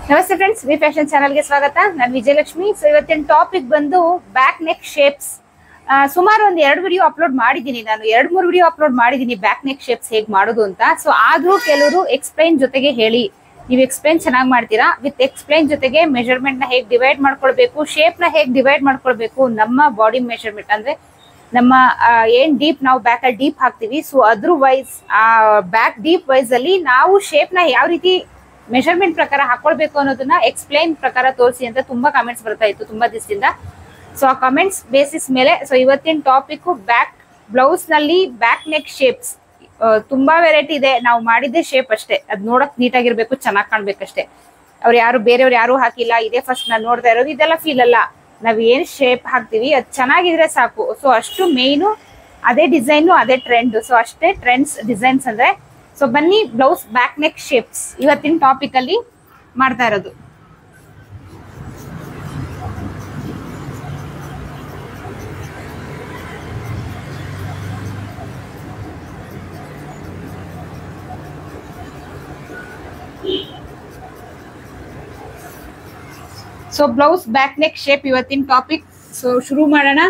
ನಮಸ್ತೆ friends V fashion ಚಾನಲ್ಗೆ ಸ್ವಾಗತ ನಾನು ವಿಜಯಲಕ್ಷ್ಮಿ ಸೊ ಇವತ್ತಿನ ಟಾಪಿಕ್ ಬಂದು ಬ್ಯಾಕ್ ನೆಕ್ ಶೇಪ್ಸ್ ಸುಮಾರು ಒಂದು ಎರಡು ವಿಡಿಯೋ ಅಪ್ಲೋಡ್ ಮಾಡಿದ್ದೀನಿ ನಾನು ಎರಡು ಮೂರು ವಿಡಿಯೋ ಅಪ್ಲೋಡ್ ಮಾಡಿದ್ದೀನಿ ಬ್ಯಾಕ್ ನೆಕ್ ಶೇಪ್ಸ್ ಹೇಗೆ ಮಾಡೋದು ಅಂತ ಸೊ ಆದ್ರೂ ಕೆಲವರು ಎಕ್ಸ್ಪ್ಲೈನ್ ಜೊತೆಗೆ ಹೇಳಿ ನೀವು ಎಕ್ಸ್ಪ್ಲೈನ್ ಚೆನ್ನಾಗಿ ಮಾಡ್ತೀರಾ ವಿತ್ ಎಕ್ಸ್ಪ್ಲೈನ್ ಜೊತೆಗೆ ಮೆಜರ್ಮೆಂಟ್ ನ ಹೇಗೆ ಡಿವೈಡ್ ಮಾಡ್ಕೊಳ್ಬೇಕು ಶೇಪ್ ನ ಹೇಗೆ ಡಿವೈಡ್ ಮಾಡ್ಕೊಳ್ಬೇಕು ನಮ್ಮ ಬಾಡಿ ಮೆಜರ್ಮೆಂಟ್ ಅಂದ್ರೆ ನಮ್ಮ ಆ, ಏನ್ ಡೀಪ್ ನಾವು ಬ್ಯಾಕ್ ಅಲ್ಲಿ ಡೀಪ್ ಹಾಕ್ತಿವಿ ಸೊ ಅದ್ರ ವೈಸ್ ಆ ಬ್ಯಾಕ್ ಡೀಪ್ ವೈಸ್ ಅಲ್ಲಿ ನಾವು ಶೇಪ್ ನ ಯಾವ ರೀತಿ ಮೆಷರ್ಮೆಂಟ್ ಪ್ರಕಾರ ಹಾಕೊಳ್ಬೇಕು ಅನ್ನೋದನ್ನ ಎಕ್ಸ್ಪ್ಲೈನ್ ಪ್ರಕಾರ ತೋರಿಸಿ ಅಂತ ತುಂಬಾ ಕಮೆಂಟ್ಸ್ ಬರ್ತಾ ಇತ್ತು ತುಂಬಾ ದಿವಸದಿಂದ ಸೊ ಆ ಕಮೆಂಟ್ಸ್ ಬೇಸಿಸ್ ಮೇಲೆ ಸೊ ಇವತ್ತಿನ ಟಾಪಿಕ್ ಬ್ಯಾಕ್ ಬ್ಲೌಸ್ ನಲ್ಲಿ ಬ್ಯಾಕ್ ನೆಕ್ ಶೇಪ್ಸ್ ತುಂಬಾ ವೆರೈಟಿ ಇದೆ ನಾವು ಮಾಡಿದ್ದೆ ಶೇಪ್ ಅಷ್ಟೇ ಅದ್ ನೋಡಕ್ ನೀಟಾಗಿರ್ಬೇಕು ಚೆನ್ನಾಗಿ ಕಾಣ್ಬೇಕಷ್ಟೇ ಅವ್ರು ಯಾರು ಬೇರೆಯವ್ರು ಯಾರು ಹಾಕಿಲ್ಲ ಇದೇ ಫಸ್ಟ್ ನಾನು ನೋಡ್ತಾ ಇರೋದು ಇದೆಲ್ಲ ಫೀಲ್ ಅಲ್ಲ ನಾವ್ ಏನ್ ಶೇಪ್ ಹಾಕ್ತಿವಿ ಅದ್ ಚೆನ್ನಾಗಿದ್ರೆ ಸಾಕು ಸೊ ಅಷ್ಟು ಮೇಯ್ನು ಅದೇ ಡಿಸೈನು ಅದೇ ಟ್ರೆಂಡ್ ಸೊ ಅಷ್ಟೇ ಟ್ರೆಂಡ್ಸ್ ಡಿಸೈನ್ಸ್ ಅಂದ್ರೆ ಸೊ ಬನ್ನಿ ಬ್ಲೌಸ್ ಬ್ಯಾಕ್ ನೆಕ್ ಶೇಪ್ಸ್ ಇವತ್ತಿನ ಟಾಪಿಕ್ ಅಲ್ಲಿ ಮಾಡ್ತಾ ಇರೋದು so blouse back neck shape ಇವತ್ತಿನ ಟಾಪಿಕ್ ಸೊ ಶುರು ಮಾಡೋಣ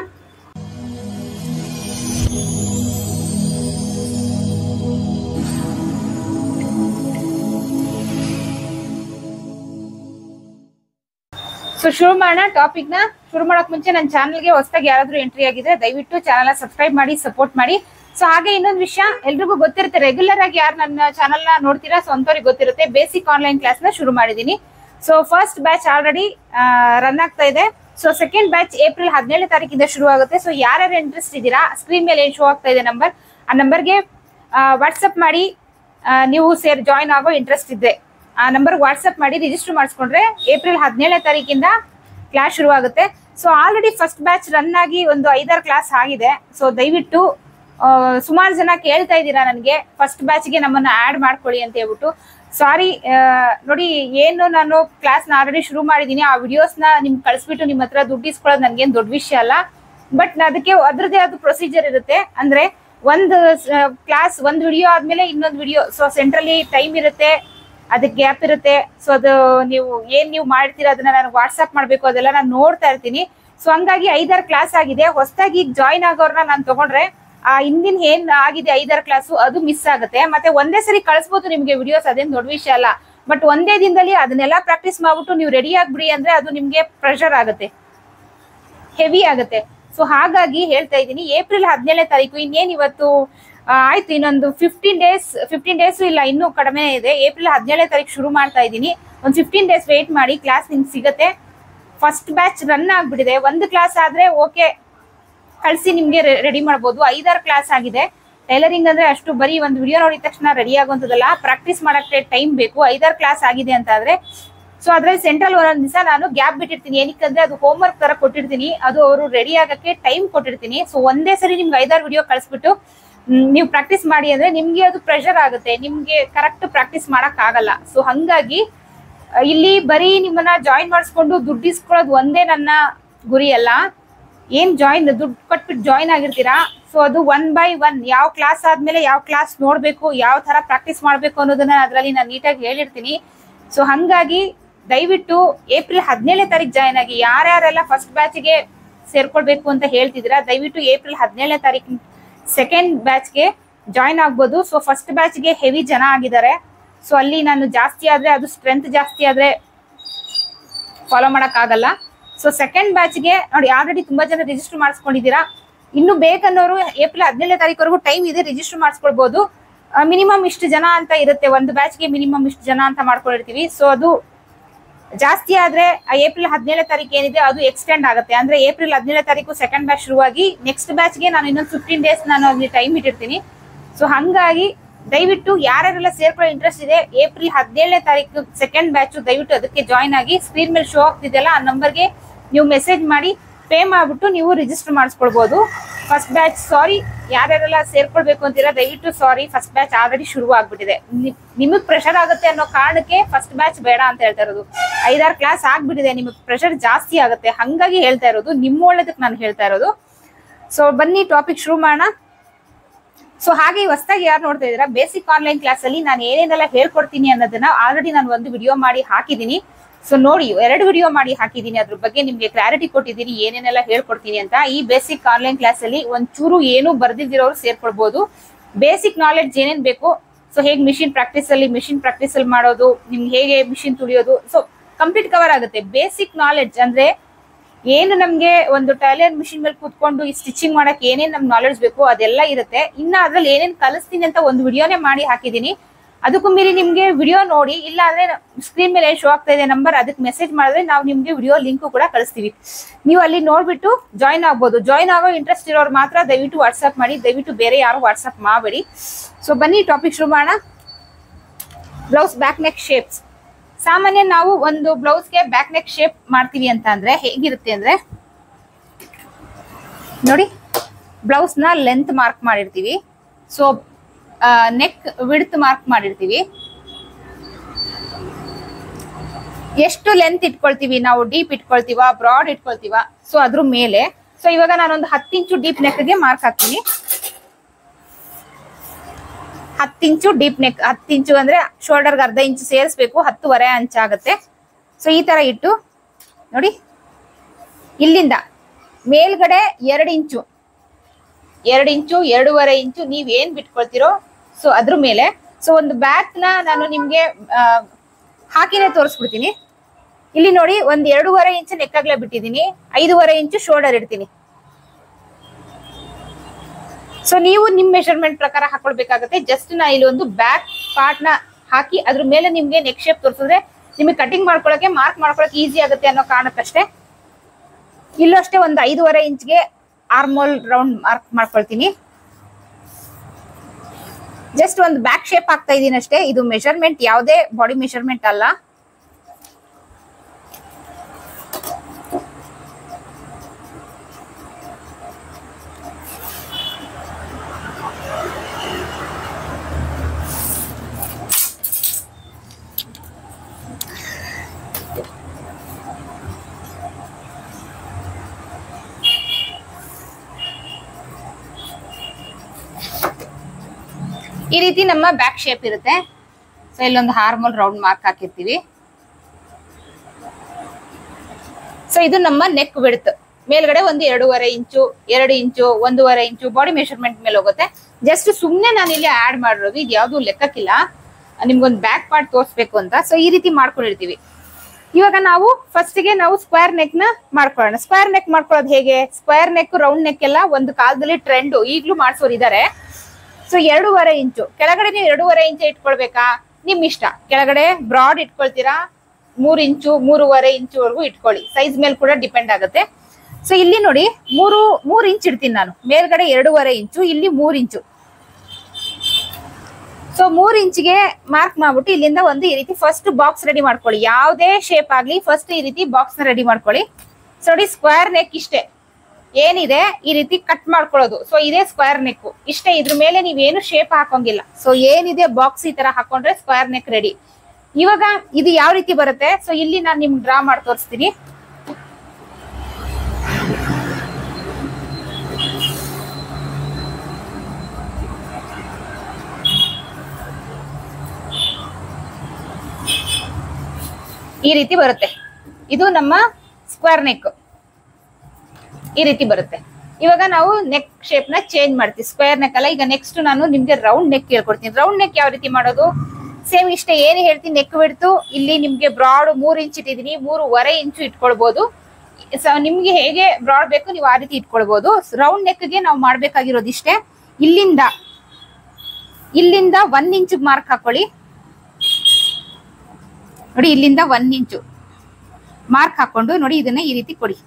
ಸೊ ಶುರು ಮಾಡೋಣ ಟಾಪಿಕ್ ನ ಶುರು ಮಾಡಕ್ ಮುಂಚೆ ನನ್ನ ಚಾನಲ್ಗೆ ಹೊಸದಾಗಿ ಯಾರಾದ್ರೂ ಎಂಟ್ರಿ ಆಗಿದ್ರೆ ದಯವಿಟ್ಟು ಚಾನಲ್ ಸಬ್ಸ್ಕ್ರೈಬ್ ಮಾಡಿ ಸಪೋರ್ಟ್ ಮಾಡಿ ಸೊ ಹಾಗೆ ಇನ್ನೊಂದು ವಿಷಯ ಎಲ್ರಿಗೂ ಗೊತ್ತಿರುತ್ತೆ ರೆಗ್ಯುಲರ್ ಆಗಿ ಯಾರು ನನ್ನ ಚಾನಲ್ ನ ನೋಡ್ತೀರಾ ಸೊ ಅಂತವ್ರಿಗೆ ಗೊತ್ತಿರುತ್ತೆ ಬೇಸಿಕ್ ಆನ್ಲೈನ್ ಕ್ಲಾಸ್ ನ ಶುರು ಮಾಡಿದೀನಿ so first batch already run ಆಗ್ತಾ ಇದೆ ಸೊ ಸೆಕೆಂಡ್ ಬ್ಯಾಚ್ ಏಪ್ರಿಲ್ ಹದಿನೇಳನೇ ತಾರೀಕಿಂದ ಶುರು ಆಗುತ್ತೆ ಸೊ ಯಾರ್ಯಾರು ಇಂಟ್ರೆಸ್ಟ್ ಇದ್ದೀರಾ ಸ್ಕ್ರೀನ್ ಮೇಲೆ ಏನ್ ಶೋ ಆಗ್ತಾ ಇದೆ ನಂಬರ್ ಆ ನಂಬರ್ಗೆ ವಾಟ್ಸಪ್ ಮಾಡಿ ಆ, ನೀವು ಸೇರ್ ಜಾಯಿನ್ ಆಗೋ ಇಂಟ್ರೆಸ್ಟ್ ಇದ್ರೆ ಆ ನಂಬರ್ ವಾಟ್ಸಪ್ ಮಾಡಿ ರಿಜಿಸ್ಟರ್ ಮಾಡಿಸ್ಕೊಂಡ್ರೆ ಏಪ್ರಿಲ್ ಹದಿನೇಳನೇ ತಾರೀಕಿಂದ ಕ್ಲಾಸ್ ಶುರು ಆಗುತ್ತೆ so already first batch run ಆಗಿ ಒಂದು ಐದಾರು ಕ್ಲಾಸ್ ಆಗಿದೆ ಸೊ ದಯವಿಟ್ಟು ಸುಮಾರು ಜನ ಕೇಳ್ತಾ ಇದ್ದೀರಾ ನನಗೆ ಫಸ್ಟ್ ಬ್ಯಾಚ್ಗೆ ನಮ್ಮನ್ನ ಆಡ್ ಮಾಡ್ಕೊಳ್ಳಿ ಅಂತ ಹೇಳ್ಬಿಟ್ಟು ಸಾರಿ ನೋಡಿ ಏನು ನಾನು ಕ್ಲಾಸ್ನ ಆಲ್ರೆಡಿ ಶುರು ಮಾಡಿದ್ದೀನಿ ಆ ವಿಡಿಯೋಸ್ನ ನಿಮ್ಗೆ ಕಳಿಸ್ಬಿಟ್ಟು ನಿಮ್ಮ ಹತ್ರ ದುಡ್ಡು ಇಸ್ಕೊಳ್ಳೋದು ನನಗೇನು ದೊಡ್ಡ ವಿಷಯ ಅಲ್ಲ ಬಟ್ ಅದಕ್ಕೆ ಅದ್ರದ್ದೇ ಆದ ಪ್ರೊಸೀಜರ್ ಇರುತ್ತೆ ಅಂದ್ರೆ ಒಂದು ಕ್ಲಾಸ್ ಒಂದು ವಿಡಿಯೋ ಆದ್ಮೇಲೆ ಇನ್ನೊಂದು ವಿಡಿಯೋ ಸೊ ಸೆಂಟ್ರಲಿ ಟೈಮ್ ಇರುತ್ತೆ ಅದಕ್ಕೆ ಗ್ಯಾಪ್ ಇರುತ್ತೆ ಸೊ ಅದು ನೀವು ಏನ್ ನೀವು ಮಾಡ್ತೀರಾ ಅದನ್ನ ನಾನು ವಾಟ್ಸ್ಆಪ್ ಮಾಡ್ಬೇಕು ಅದೆಲ್ಲ ನಾನು ನೋಡ್ತಾ ಇರ್ತೀನಿ ಸೊ ಹಂಗಾಗಿ ಐದಾರು ಕ್ಲಾಸ್ ಆಗಿದೆ ಹೊಸದಾಗಿ ಜಾಯಿನ್ ಆಗೋರ್ನ ನಾನು ತಗೊಂಡ್ರೆ ಆ ಹಿಂದಿನ ಏನ್ ಆಗಿದೆ ಐದಾರು ಕ್ಲಾಸು ಅದು ಮಿಸ್ ಆಗುತ್ತೆ ಮತ್ತೆ ಒಂದೇ ಸರಿ ಕಳಿಸ್ಬೋದು ನಿಮ್ಗೆ ವಿಡಿಯೋಸ್ ಅದೇನ್ ದೊಡ್ಡ ವಿಷಯ ಅಲ್ಲ ಬಟ್ ಒಂದೇ ದಿನದಲ್ಲಿ ಅದನ್ನೆಲ್ಲ ಪ್ರಾಕ್ಟೀಸ್ ಮಾಡ್ಬಿಟ್ಟು ನೀವು ರೆಡಿ ಆಗ್ಬಿಡಿ ಅಂದ್ರೆ ಅದು ನಿಮ್ಗೆ ಪ್ರೆಷರ್ ಆಗುತ್ತೆ ಹೆವಿ ಆಗುತ್ತೆ ಸೊ ಹಾಗಾಗಿ ಹೇಳ್ತಾ ಇದ್ದೀನಿ ಏಪ್ರಿಲ್ ಹದಿನೇಳನೇ ತಾರೀಕು ಇನ್ನೇನ್ ಇವತ್ತು ಆ, ಆಯ್ತು ಇನ್ನೊಂದು ಫಿಫ್ಟೀನ್ ಡೇಸ್ ಫಿಫ್ಟೀನ್ ಡೇಸ್ ಇಲ್ಲ ಇನ್ನೂ ಕಡಿಮೆ ಇದೆ ಏಪ್ರಿಲ್ ಹದಿನೇಳನೇ ತಾರೀಕು ಶುರು ಮಾಡ್ತಾ ಇದ್ದೀನಿ ಒಂದು ಫಿಫ್ಟೀನ್ ಡೇಸ್ ವೇಟ್ ಮಾಡಿ ಕ್ಲಾಸ್ ನಿಮ್ಗೆ ಸಿಗುತ್ತೆ ಫಸ್ಟ್ ಬ್ಯಾಚ್ ರನ್ ಆಗ್ಬಿಟ್ಟಿದೆ ಒಂದು ಕ್ಲಾಸ್ ಆದ್ರೆ ಓಕೆ ಕಳಿಸಿ ನಿಮ್ಗೆ ರೆಡಿ ಮಾಡ್ಬೋದು ಐದಾರು ಕ್ಲಾಸ್ ಆಗಿದೆ ಟೈಲರಿಂಗ್ ಅಂದ್ರೆ ಅಷ್ಟು ಬರೀ ಒಂದು ವಿಡಿಯೋ ನೋಡಿದ ತಕ್ಷಣ ರೆಡಿ ಆಗುವಂಥದ್ದಲ್ಲ ಪ್ರಾಕ್ಟೀಸ್ ಮಾಡಕ್ಕೆ ಟೈಮ್ ಬೇಕು ಐದಾರು ಕ್ಲಾಸ್ ಆಗಿದೆ ಅಂತ ಆದ್ರೆ ಸೊ ಅದ್ರಲ್ಲಿ ಸೆಂಟ್ರಲ್ ಒಂದೊಂದು ದಿವಸ ನಾನು ಗ್ಯಾಪ್ ಬಿಟ್ಟಿರ್ತೀನಿ ಏನಕ್ಕಂದ್ರೆ ಅದು ಹೋಮ್ ವರ್ಕ್ ತರ ಕೊಟ್ಟಿರ್ತೀನಿ ಅದು ಅವರು ರೆಡಿ ಆಗಕ್ಕೆ ಟೈಮ್ ಕೊಟ್ಟಿರ್ತೀನಿ ಸೊ ಒಂದೇ ಸರಿ ನಿಮ್ಗೆ ಐದಾರು ವಿಡಿಯೋ ಕಳಿಸ್ಬಿಟ್ಟು ಮ್, ನೀವು ಪ್ರಾಕ್ಟೀಸ್ ಮಾಡಿ ಅಂದ್ರೆ ನಿಮ್ಗೆ ಅದು ಪ್ರೆಷರ್ ಆಗುತ್ತೆ ನಿಮ್ಗೆ ಕರೆಕ್ಟ್ ಪ್ರಾಕ್ಟೀಸ್ ಮಾಡಕ್ ಆಗಲ್ಲ ಸೊ ಹಂಗಾಗಿ ಅಹ್, ಇಲ್ಲಿ ಬರೀ ನಿಮ್ಮನ್ನ ಜಾಯಿನ್ ಮಾಡಿಸ್ಕೊಂಡು ದುಡ್ಡು ಇಸ್ಕೊಳ್ಳೋದು ಒಂದೇ ನನ್ನ ಗುರಿ ಅಲ್ಲ ಏನ್ ಜಾಯಿನ್ ದುಡ್ಡು ಕೊಟ್ಬಿಟ್ಟು ಜಾಯಿನ್ ಆಗಿರ್ತೀರಾ ಸೊ ಅದು ಒನ್ ಬೈ ಒನ್ ಯಾವ ಕ್ಲಾಸ್ ಆದ್ಮೇಲೆ ಯಾವ ಕ್ಲಾಸ್ ನೋಡ್ಬೇಕು ಯಾವ ತರ ಪ್ರಾಕ್ಟೀಸ್ ಮಾಡ್ಬೇಕು ಅನ್ನೋದನ್ನ ಅದರಲ್ಲಿ ನಾನು ನೀಟಾಗಿ ಹೇಳಿರ್ತೀನಿ ಸೊ ಹಂಗಾಗಿ ದಯವಿಟ್ಟು ಏಪ್ರಿಲ್ ಹದಿನೇಳನೇ ತಾರೀಕು ಜಾಯಿನ್ ಆಗಿ ಯಾರ್ಯಾರೆಲ್ಲ ಫಸ್ಟ್ ಬ್ಯಾಚ್ಗೆ ಸೇರ್ಕೊಳ್ಬೇಕು ಅಂತ ಹೇಳ್ತಿದ್ದೀರಾ ದಯವಿಟ್ಟು ಏಪ್ರಿಲ್ ಹದಿನೇಳನೇ ತಾರೀಕು ಸೆಕೆಂಡ್ ಬ್ಯಾಚ್ಗೆ ಜಾಯಿನ್ ಆಗ್ಬೋದು ಸೊ ಫಸ್ಟ್ ಬ್ಯಾಚ್ಗೆ ಹೆವಿ ಜನ ಆಗಿದ್ದಾರೆ ಸೊ ಅಲ್ಲಿ ನಾನು ಜಾಸ್ತಿ ಆದ್ರೆ ಅದು ಸ್ಟ್ರೆಂತ್ ಜಾಸ್ತಿ ಆದ್ರೆ ಫಾಲೋ ಆಗಲ್ಲ ಸೊ ಸೆಕೆಂಡ್ ಬ್ಯಾಚ್ಗೆ ನೋಡಿ ಆಲ್ರೆಡಿ ತುಂಬಾ ಜನ ರಿಜಿಸ್ಟರ್ ಮಾಡಿಸ್ಕೊಂಡಿದ್ದೀರಾ ಇನ್ನು ಬೇಕನ್ನೋರು ಏಪ್ರಿಲ್ ಹದಿನೇಳನೇ ತಾರೀಕುವರೆಗೂ ಟೈಮ್ ಇದೆ ರಿಜಿಸ್ಟರ್ ಮಾಡಿಸ್ಕೊಳ್ಬಹುದು ಮಿನಿಮಮ್ ಇಷ್ಟು ಜನ ಅಂತ ಇರುತ್ತೆ ಒಂದು ಬ್ಯಾಚ್ಗೆ ಮಿನಿಮಮ್ ಇಷ್ಟು ಜನ ಅಂತ ಮಾಡ್ಕೊಂಡಿರ್ತೀವಿ ಸೊ ಅದು ಜಾಸ್ತಿ ಆದ್ರೆ ಆ ಏಪ್ರಿಲ್ ಹದಿನೇಳನೇ ತಾರೀಕು ಏನಿದೆ ಅದು ಎಕ್ಸ್ಟೆಂಡ್ ಆಗುತ್ತೆ ಅಂದ್ರೆ ಏಪ್ರಿಲ್ ಹದಿನೇಳನೇ ತಾರೀಕು ಸೆಕೆಂಡ್ ಬ್ಯಾಚ್ ಶುರುವಾಗಿ ನೆಕ್ಸ್ಟ್ ಬ್ಯಾಚ್ಗೆ ನಾನು ಇನ್ನೊಂದು ಫಿಫ್ಟೀನ್ ಡೇಸ್ ನಾನು ಅಲ್ಲಿ ಟೈಮ್ ಇಟ್ಟಿರ್ತೀನಿ ಸೊ ಹಂಗಾಗಿ ದಯವಿಟ್ಟು ಯಾರ್ಯಾರೆಲ್ಲ ಸೇರ್ಕೊಳ್ಳೋ ಇಂಟ್ರೆಸ್ಟ್ ಇದೆ ಏಪ್ರಿಲ್ ಹದಿನೇಳನೇ ತಾರೀಕು ಸೆಕೆಂಡ್ ಬ್ಯಾಚ್ ದಯವಿಟ್ಟು ಅದಕ್ಕೆ ಜಾಯಿನ್ ಆಗಿ ಸ್ಕ್ರೀನ್ ಮೇಲೆ ಶೋ ಆಗ್ತಿದೆಯಲ್ಲ ಆ ನಂಬರ್ಗೆ ನೀವು ಮೆಸೇಜ್ ಮಾಡಿ ಪೇ ಮಾಡ್ಬಿಟ್ಟು ನೀವು ರಿಜಿಸ್ಟರ್ ಮಾಡಿಸ್ಕೊಳ್ಬಹುದು ಫಸ್ಟ್ ಬ್ಯಾಚ್ ಸಾರಿ ಯಾರ್ಯಾರೆಲ್ಲ ಸೇರ್ಕೊಳ್ಬೇಕು ಅಂತೀರಾ ದಯವಿಟ್ಟು ಸಾರಿ ಫಸ್ಟ್ ಬ್ಯಾಚ್ ಆಲ್ರೆಡಿ ಶುರು ಆಗ್ಬಿಟ್ಟಿದೆ ನಿ- ನಿಮಗ್ ಪ್ರೆಷರ್ ಆಗುತ್ತೆ ಅನ್ನೋ ಕಾರಣಕ್ಕೆ ಫಸ್ಟ್ ಬ್ಯಾಚ್ ಬೇಡ ಅಂತ ಹೇಳ್ತಾ ಇರೋದು ಐದಾರು ಕ್ಲಾಸ್ ಆಗ್ಬಿಟ್ಟಿದೆ ನಿಮಗೆ ಪ್ರೆಷರ್ ಜಾಸ್ತಿ ಆಗುತ್ತೆ ಹಂಗಾಗಿ ಹೇಳ್ತಾ ಇರೋದು ನಿಮ್ಮ ಒಳ್ಳೇದಕ್ಕೆ ನಾನು ಹೇಳ್ತಾ ಇರೋದು ಸೊ ಬನ್ನಿ ಟಾಪಿಕ್ ಶುರು ಮಾಡೋಣ ಸೊ ಹಾಗೆ ಹೊಸದಾಗಿ ಯಾರು ನೋಡ್ತಾ ಇದ್ದೀರಾ ಬೇಸಿಕ್ ಆನ್ಲೈನ್ ಕ್ಲಾಸ್ ಅಲ್ಲಿ ನಾನು ಏನೇನೆಲ್ಲ ಹೇಳ್ಕೊಡ್ತೀನಿ ಅನ್ನೋದನ್ನ ಆಲ್ರೆಡಿ ನಾನು ಒಂದು ವಿಡಿಯೋ ಮಾಡಿ ಹಾಕಿದ್ದೀನಿ ಸೊ ನೋಡಿ ಎರಡು ವಿಡಿಯೋ ಮಾಡಿ ಹಾಕಿದ್ದೀನಿ ಅದ್ರ ಬಗ್ಗೆ ನಿಮ್ಗೆ ಕ್ಲಾರಿಟಿ ಕೊಟ್ಟಿದ್ದೀನಿ ಏನೇನೆಲ್ಲ ಹೇಳ್ಕೊಡ್ತೀನಿ ಅಂತ ಈ ಬೇಸಿಕ್ ಆನ್ಲೈನ್ ಕ್ಲಾಸ್ ಅಲ್ಲಿ ಒಂಚೂರು ಏನು ಬರ್ದಿಲ್ದಿರೋರು ಸೇರ್ಕೊಳ್ಬಹುದು ಬೇಸಿಕ್ ನಾಲೆಡ್ಜ್ ಏನೇನ್ ಬೇಕು ಸೊ ಹೇಗೆ ಮಿಷಿನ್ ಪ್ರಾಕ್ಟೀಸ್ ಅಲ್ಲಿ ಮಿಷಿನ್ ಪ್ರಾಕ್ಟೀಸ್ ಅಲ್ಲಿ ಮಾಡೋದು ನಿಮ್ಗೆ ಹೇಗೆ ಮಿಷಿನ್ ತುಳಿಯೋದು ಸೊ ಕಂಪ್ಲೀಟ್ ಕವರ್ ಆಗುತ್ತೆ ಬೇಸಿಕ್ ನಾಲೆಡ್ಜ್ ಅಂದ್ರೆ ಏನು ನಮ್ಗೆ ಒಂದು ಟೈಲರ್ ಮಿಷಿನ್ ಮೇಲೆ ಕೂತ್ಕೊಂಡು ಈ ಸ್ಟಿಚಿಂಗ್ ಮಾಡಕ್ ಏನೇನ್ ನಮ್ ನಾಲೆಡ್ಜ್ ಬೇಕು ಅದೆಲ್ಲ ಇರುತ್ತೆ ಇನ್ನ ಅದ್ರಲ್ಲಿ ಏನೇನ್ ಕಲಿಸ್ತೀನಿ ಅಂತ ಒಂದು ವಿಡಿಯೋನೇ ಮಾಡಿ ಹಾಕಿದೀನಿ ಅದಕ್ಕೂ ಮೀರಿ ನಿಮ್ಗೆ ವಿಡಿಯೋ ನೋಡಿ ಇಲ್ಲ ಅಂದ್ರೆ ಸ್ಕ್ರೀನ್ ಮೇಲೆ ಶೋ ಆಗ್ತಾ ಇದೆ ನಂಬರ್ ಅದಕ್ಕೆ ಮೆಸೇಜ್ ಮಾಡಿದ್ರೆ ನಾವು ನಿಮ್ಗೆ ವಿಡಿಯೋ ಲಿಂಕ್ ಕೂಡ ಕಳಿಸ್ತೀವಿ ನೀವು ಅಲ್ಲಿ ನೋಡ್ಬಿಟ್ಟು ಜಾಯ್ನ್ ಆಗ್ಬೋದು ಜಾಯ್ನ್ ಆಗೋ ಇಂಟ್ರೆಸ್ಟ್ ಇರೋರು ಮಾತ್ರ ದಯವಿಟ್ಟು ವಾಟ್ಸ್ಆಪ್ ಮಾಡಿ ದಯವಿಟ್ಟು ಬೇರೆ ಯಾರು ವಾಟ್ಸ್ಆಪ್ ಮಾಡಬೇಡಿ ಸೊ ಬನ್ನಿ ಟಾಪಿಕ್ ಶುರು ಮಾಡೋಣ ಬ್ಲೌಸ್ ಬ್ಯಾಕ್ ನೆಕ್ ಶೇಪ್ಸ್ ಸಾಮಾನ್ಯ ನಾವು ಒಂದು ಬ್ಲೌಸ್ಗೆ ಬ್ಯಾಕ್ ನೆಕ್ ಶೇಪ್ ಮಾಡ್ತೀವಿ ಅಂತ ಅಂದ್ರೆ ಹೇಗಿರುತ್ತೆ ಅಂದ್ರೆ ನೋಡಿ ಬ್ಲೌಸ್ ನ ಲೆಂತ್ ಮಾರ್ಕ್ ಮಾಡಿರ್ತೀವಿ ಸೊ ನೆಕ್ ವಿಡ್ತ್ ಮಾರ್ಕ್ ಮಾಡಿರ್ತೀವಿ ಎಷ್ಟು ಲೆಂತ್ ಇಟ್ಕೊಳ್ತೀವಿ ನಾವು ಡೀಪ್ ಇಟ್ಕೊಳ್ತೀವ ಬ್ರಾಡ್ ಇಟ್ಕೊಳ್ತೀವ ಸೊ ಅದ್ರ ಮೇಲೆ ಸೊ ಇವಾಗ ನಾನೊಂದು ಹತ್ತು ಇಂಚು ಡೀಪ್ ನೆಕ್ಗೆ ಮಾರ್ಕ್ ಹಾಕ್ತೀನಿ ಹತ್ತು ಇಂಚು ಡೀಪ್ ನೆಕ್ ಹತ್ತು ಇಂಚು ಅಂದ್ರೆ ಶೋಲ್ಡರ್ಗೆ ಅರ್ಧ ಇಂಚು ಸೇರಿಸ್ಬೇಕು ಹತ್ತುವರೆ ಆಗುತ್ತೆ ಸೊ ಈ ತರ ಇಟ್ಟು ನೋಡಿ ಇಲ್ಲಿಂದ ಮೇಲ್ಗಡೆ ಎರಡು ಇಂಚು ಎರಡು ಇಂಚು ಎರಡೂವರೆ ಇಂಚು ನೀವ್ ಏನ್ ಬಿಟ್ಕೊಳ್ತಿರೋ ಸೊ ಅದ್ರ ಮೇಲೆ ಸೊ ಒಂದು ಬ್ಯಾಕ್ ನ ನಾನು ನಿಮ್ಗೆ ಆ, ಹಾಕಿನೇ ತೋರಿಸ್ಬಿಡ್ತೀನಿ ಇಲ್ಲಿ ನೋಡಿ ಒಂದ್ ಎರಡೂವರೆ ಇಂಚು ನೆಕ್ಕಾಗ್ಲೇ ಬಿಟ್ಟಿದ್ದೀನಿ ಐದೂವರೆ ಇಂಚು ಶೋಲ್ಡರ್ ಇಡ್ತೀನಿ ಸೊ ನೀವು ನಿಮ್ ಮೆಷರ್ಮೆಂಟ್ ಪ್ರಕಾರ ಹಾಕೊಳ್ಬೇಕಾಗತ್ತೆ ಜಸ್ಟ್ ನಾ ಇಲ್ಲಿ ಒಂದು ಬ್ಯಾಕ್ ಪಾರ್ಟ್ ನ ಹಾಕಿ ಅದ್ರ ಮೇಲೆ ನಿಮ್ಗೆ ನೆಕ್ ಶೇಪ್ ತೋರಿಸಿದ್ರೆ ನಿಮಗೆ ಕಟಿಂಗ್ ಮಾಡ್ಕೊಳಕ್ಕೆ ಮಾರ್ಕ್ ಮಾಡ್ಕೊಳಕ್ಕೆ ಈಸಿ ಆಗುತ್ತೆ ಅನ್ನೋ ಕಾರಣಕ್ಕಷ್ಟೇ ಇಲ್ಲೂ ಅಷ್ಟೇ ಒಂದು ಐದೂವರೆ ಇಂಚ್ಗೆ ಆರ್ಮೋಲ್ ರೌಂಡ್ ಮಾರ್ಕ್ ಮಾಡ್ಕೊಳ್ತೀನಿ ಜಸ್ಟ್ ಒಂದು ಬ್ಯಾಕ್ ಶೇಪ್ ಹಾಕ್ತಾ ಇದೀನಿ ಅಷ್ಟೇ ಇದು ಮೆಷರ್ಮೆಂಟ್ ಯಾವುದೇ ಬಾಡಿ ಮೆಷರ್ಮೆಂಟ್ ಅಲ್ಲ ಈ ರೀತಿ ನಮ್ಮ ಬ್ಯಾಕ್ ಶೇಪ್ ಇರುತ್ತೆ ಸೊ ಇಲ್ಲೊಂದು ಹಾರ್ಮೋಲ್ ರೌಂಡ್ ಮಾರ್ಕ್ ಹಾಕಿರ್ತೀವಿ ಸೊ ಇದು ನಮ್ಮ ನೆಕ್ ಬಿಡ್ತು ಮೇಲ್ಗಡೆ ಒಂದು ಎರಡೂವರೆ ಇಂಚು ಎರಡು ಇಂಚು ಒಂದೂವರೆ ಇಂಚು ಬಾಡಿ ಮೆಷರ್ಮೆಂಟ್ ಮೇಲೆ ಹೋಗುತ್ತೆ ಜಸ್ಟ್ ಸುಮ್ನೆ ನಾನು ಇಲ್ಲಿ ಆಡ್ ಮಾಡಿರೋದು ಇದು ಯಾವ್ದು ಲೆಕ್ಕಕ್ಕಿಲ್ಲ ನಿಮ್ಗೊಂದು ಬ್ಯಾಕ್ ಪಾರ್ಟ್ ತೋರಿಸ್ಬೇಕು ಅಂತ ಸೊ ಈ ರೀತಿ ಮಾಡ್ಕೊಂಡಿರ್ತೀವಿ ಇವಾಗ ನಾವು ಫಸ್ಟ್ ಗೆ ನಾವು ಸ್ಕ್ವೇರ್ ನೆಕ್ ನ ಮಾಡ್ಕೊಳ್ಳೋಣ ಸ್ಕ್ವೇರ್ ನೆಕ್ ಮಾಡ್ಕೊಳ್ಳೋದು ಹೇಗೆ ಸ್ಕ್ವೇರ್ ನೆಕ್ ರೌಂಡ್ ನೆಕ್ ಎಲ್ಲ ಒಂದು ಕಾಲದಲ್ಲಿ ಟ್ರೆಂಡ್ ಈಗ್ಲೂ ಮಾಡ್ಸೋರು ಇದಾರೆ ಸೊ ಎರಡೂವರೆ ಇಂಚು ಕೆಳಗಡೆ ನೀವು ಎರಡೂವರೆ ಇಂಚು ಇಟ್ಕೊಳ್ಬೇಕಾ ನಿಮ್ ಇಷ್ಟ ಕೆಳಗಡೆ ಬ್ರಾಡ್ ಇಟ್ಕೊಳ್ತೀರಾ ಮೂರ್ ಇಂಚು ಮೂರುವರೆ ಇಂಚುವರೆಗೂ ಇಟ್ಕೊಳ್ಳಿ ಸೈಜ್ ಮೇಲೆ ಕೂಡ ಡಿಪೆಂಡ್ ಆಗುತ್ತೆ ಸೊ ಇಲ್ಲಿ ನೋಡಿ ಮೂರು ಮೂರ್ ಇಂಚ್ ಇಡ್ತೀನಿ ನಾನು ಮೇಲ್ಗಡೆ ಎರಡೂವರೆ ಇಂಚು ಇಲ್ಲಿ ಮೂರ್ ಇಂಚು ಸೊ ಮೂರ್ ಇಂಚ್ಗೆ ಮಾರ್ಕ್ ಮಾಡ್ಬಿಟ್ಟು ಇಲ್ಲಿಂದ ಒಂದು ಈ ರೀತಿ ಫಸ್ಟ್ ಬಾಕ್ಸ್ ರೆಡಿ ಮಾಡ್ಕೊಳ್ಳಿ ಯಾವುದೇ ಶೇಪ್ ಆಗ್ಲಿ ಫಸ್ಟ್ ಈ ರೀತಿ ಬಾಕ್ಸ್ ನ ರೆಡಿ ಮಾಡ್ಕೊಳ್ಳಿ ಸೊ ನೋಡಿ ಸ್ಕ್ವೇರ್ ನೆಕ್ ಇಷ್ಟೇ ಏನಿದೆ ಈ ರೀತಿ ಕಟ್ ಮಾಡ್ಕೊಳ್ಳೋದು ಸೊ ಇದೇ ಸ್ಕ್ವೇರ್ ನೆಕ್ ಇಷ್ಟೇ ಇದ್ರ ಮೇಲೆ ನೀವೇನು ಶೇಪ್ ಹಾಕೋಂಗಿಲ್ಲ ಸೊ ಏನಿದೆ ಬಾಕ್ಸ್ ಈ ತರ ಹಾಕೊಂಡ್ರೆ ಸ್ಕ್ವೇರ್ ನೆಕ್ ರೆಡಿ ಇವಾಗ ಇದು ಯಾವ ರೀತಿ ಬರುತ್ತೆ ಸೊ ಇಲ್ಲಿ ನಾನು ನಿಮ್ಗೆ ಡ್ರಾ ಮಾಡಿ ತೋರಿಸ್ತೀನಿ ಈ ರೀತಿ ಬರುತ್ತೆ ಇದು ನಮ್ಮ ಸ್ಕ್ವೇರ್ ನೆಕ್ ಈ ರೀತಿ ಬರುತ್ತೆ ಇವಾಗ ನಾವು ನೆಕ್ ಶೇಪ್ ನ ಚೇಂಜ್ ಮಾಡ್ತೀವಿ ಸ್ಕ್ವೇರ್ ನೆಕ್ ಅಲ್ಲ ಈಗ ನೆಕ್ಸ್ಟ್ ನಾನು ನಿಮ್ಗೆ ರೌಂಡ್ ನೆಕ್ ಹೇಳ್ಕೊಡ್ತೀನಿ ರೌಂಡ್ ನೆಕ್ ಯಾವ ರೀತಿ ಮಾಡೋದು ಸೇಮ್ ಇಷ್ಟೇ ಏನು ಹೇಳ್ತೀನಿ ನೆಕ್ ಬಿಡ್ತು ಇಲ್ಲಿ ನಿಮ್ಗೆ ಬ್ರಾಡ್ ಮೂರ್ ಇಂಚ್ ಇಟ್ಟಿದೀನಿ ಮೂರುವರೆ ಇಂಚು ಇಟ್ಕೊಳ್ಬಹುದು ಸೊ ನಿಮ್ಗೆ ಹೇಗೆ ಬ್ರಾಡ್ ಬೇಕು ನೀವು ಆ ರೀತಿ ಇಟ್ಕೊಳ್ಬಹುದು ರೌಂಡ್ ನೆಕ್ಗೆ ನಾವು ಮಾಡ್ಬೇಕಾಗಿರೋದು ಇಷ್ಟೇ ಇಲ್ಲಿಂದ ಇಲ್ಲಿಂದ ಒಂದ್ ಇಂಚ್ ಮಾರ್ಕ್ ಹಾಕೊಳ್ಳಿ ನೋಡಿ ಇಲ್ಲಿಂದ ಒಂದ್ ಇಂಚು ಮಾರ್ಕ್ ಹಾಕೊಂಡು ನೋಡಿ ಇದನ್ನ ಈ ರೀತಿ ಕೊಡಿ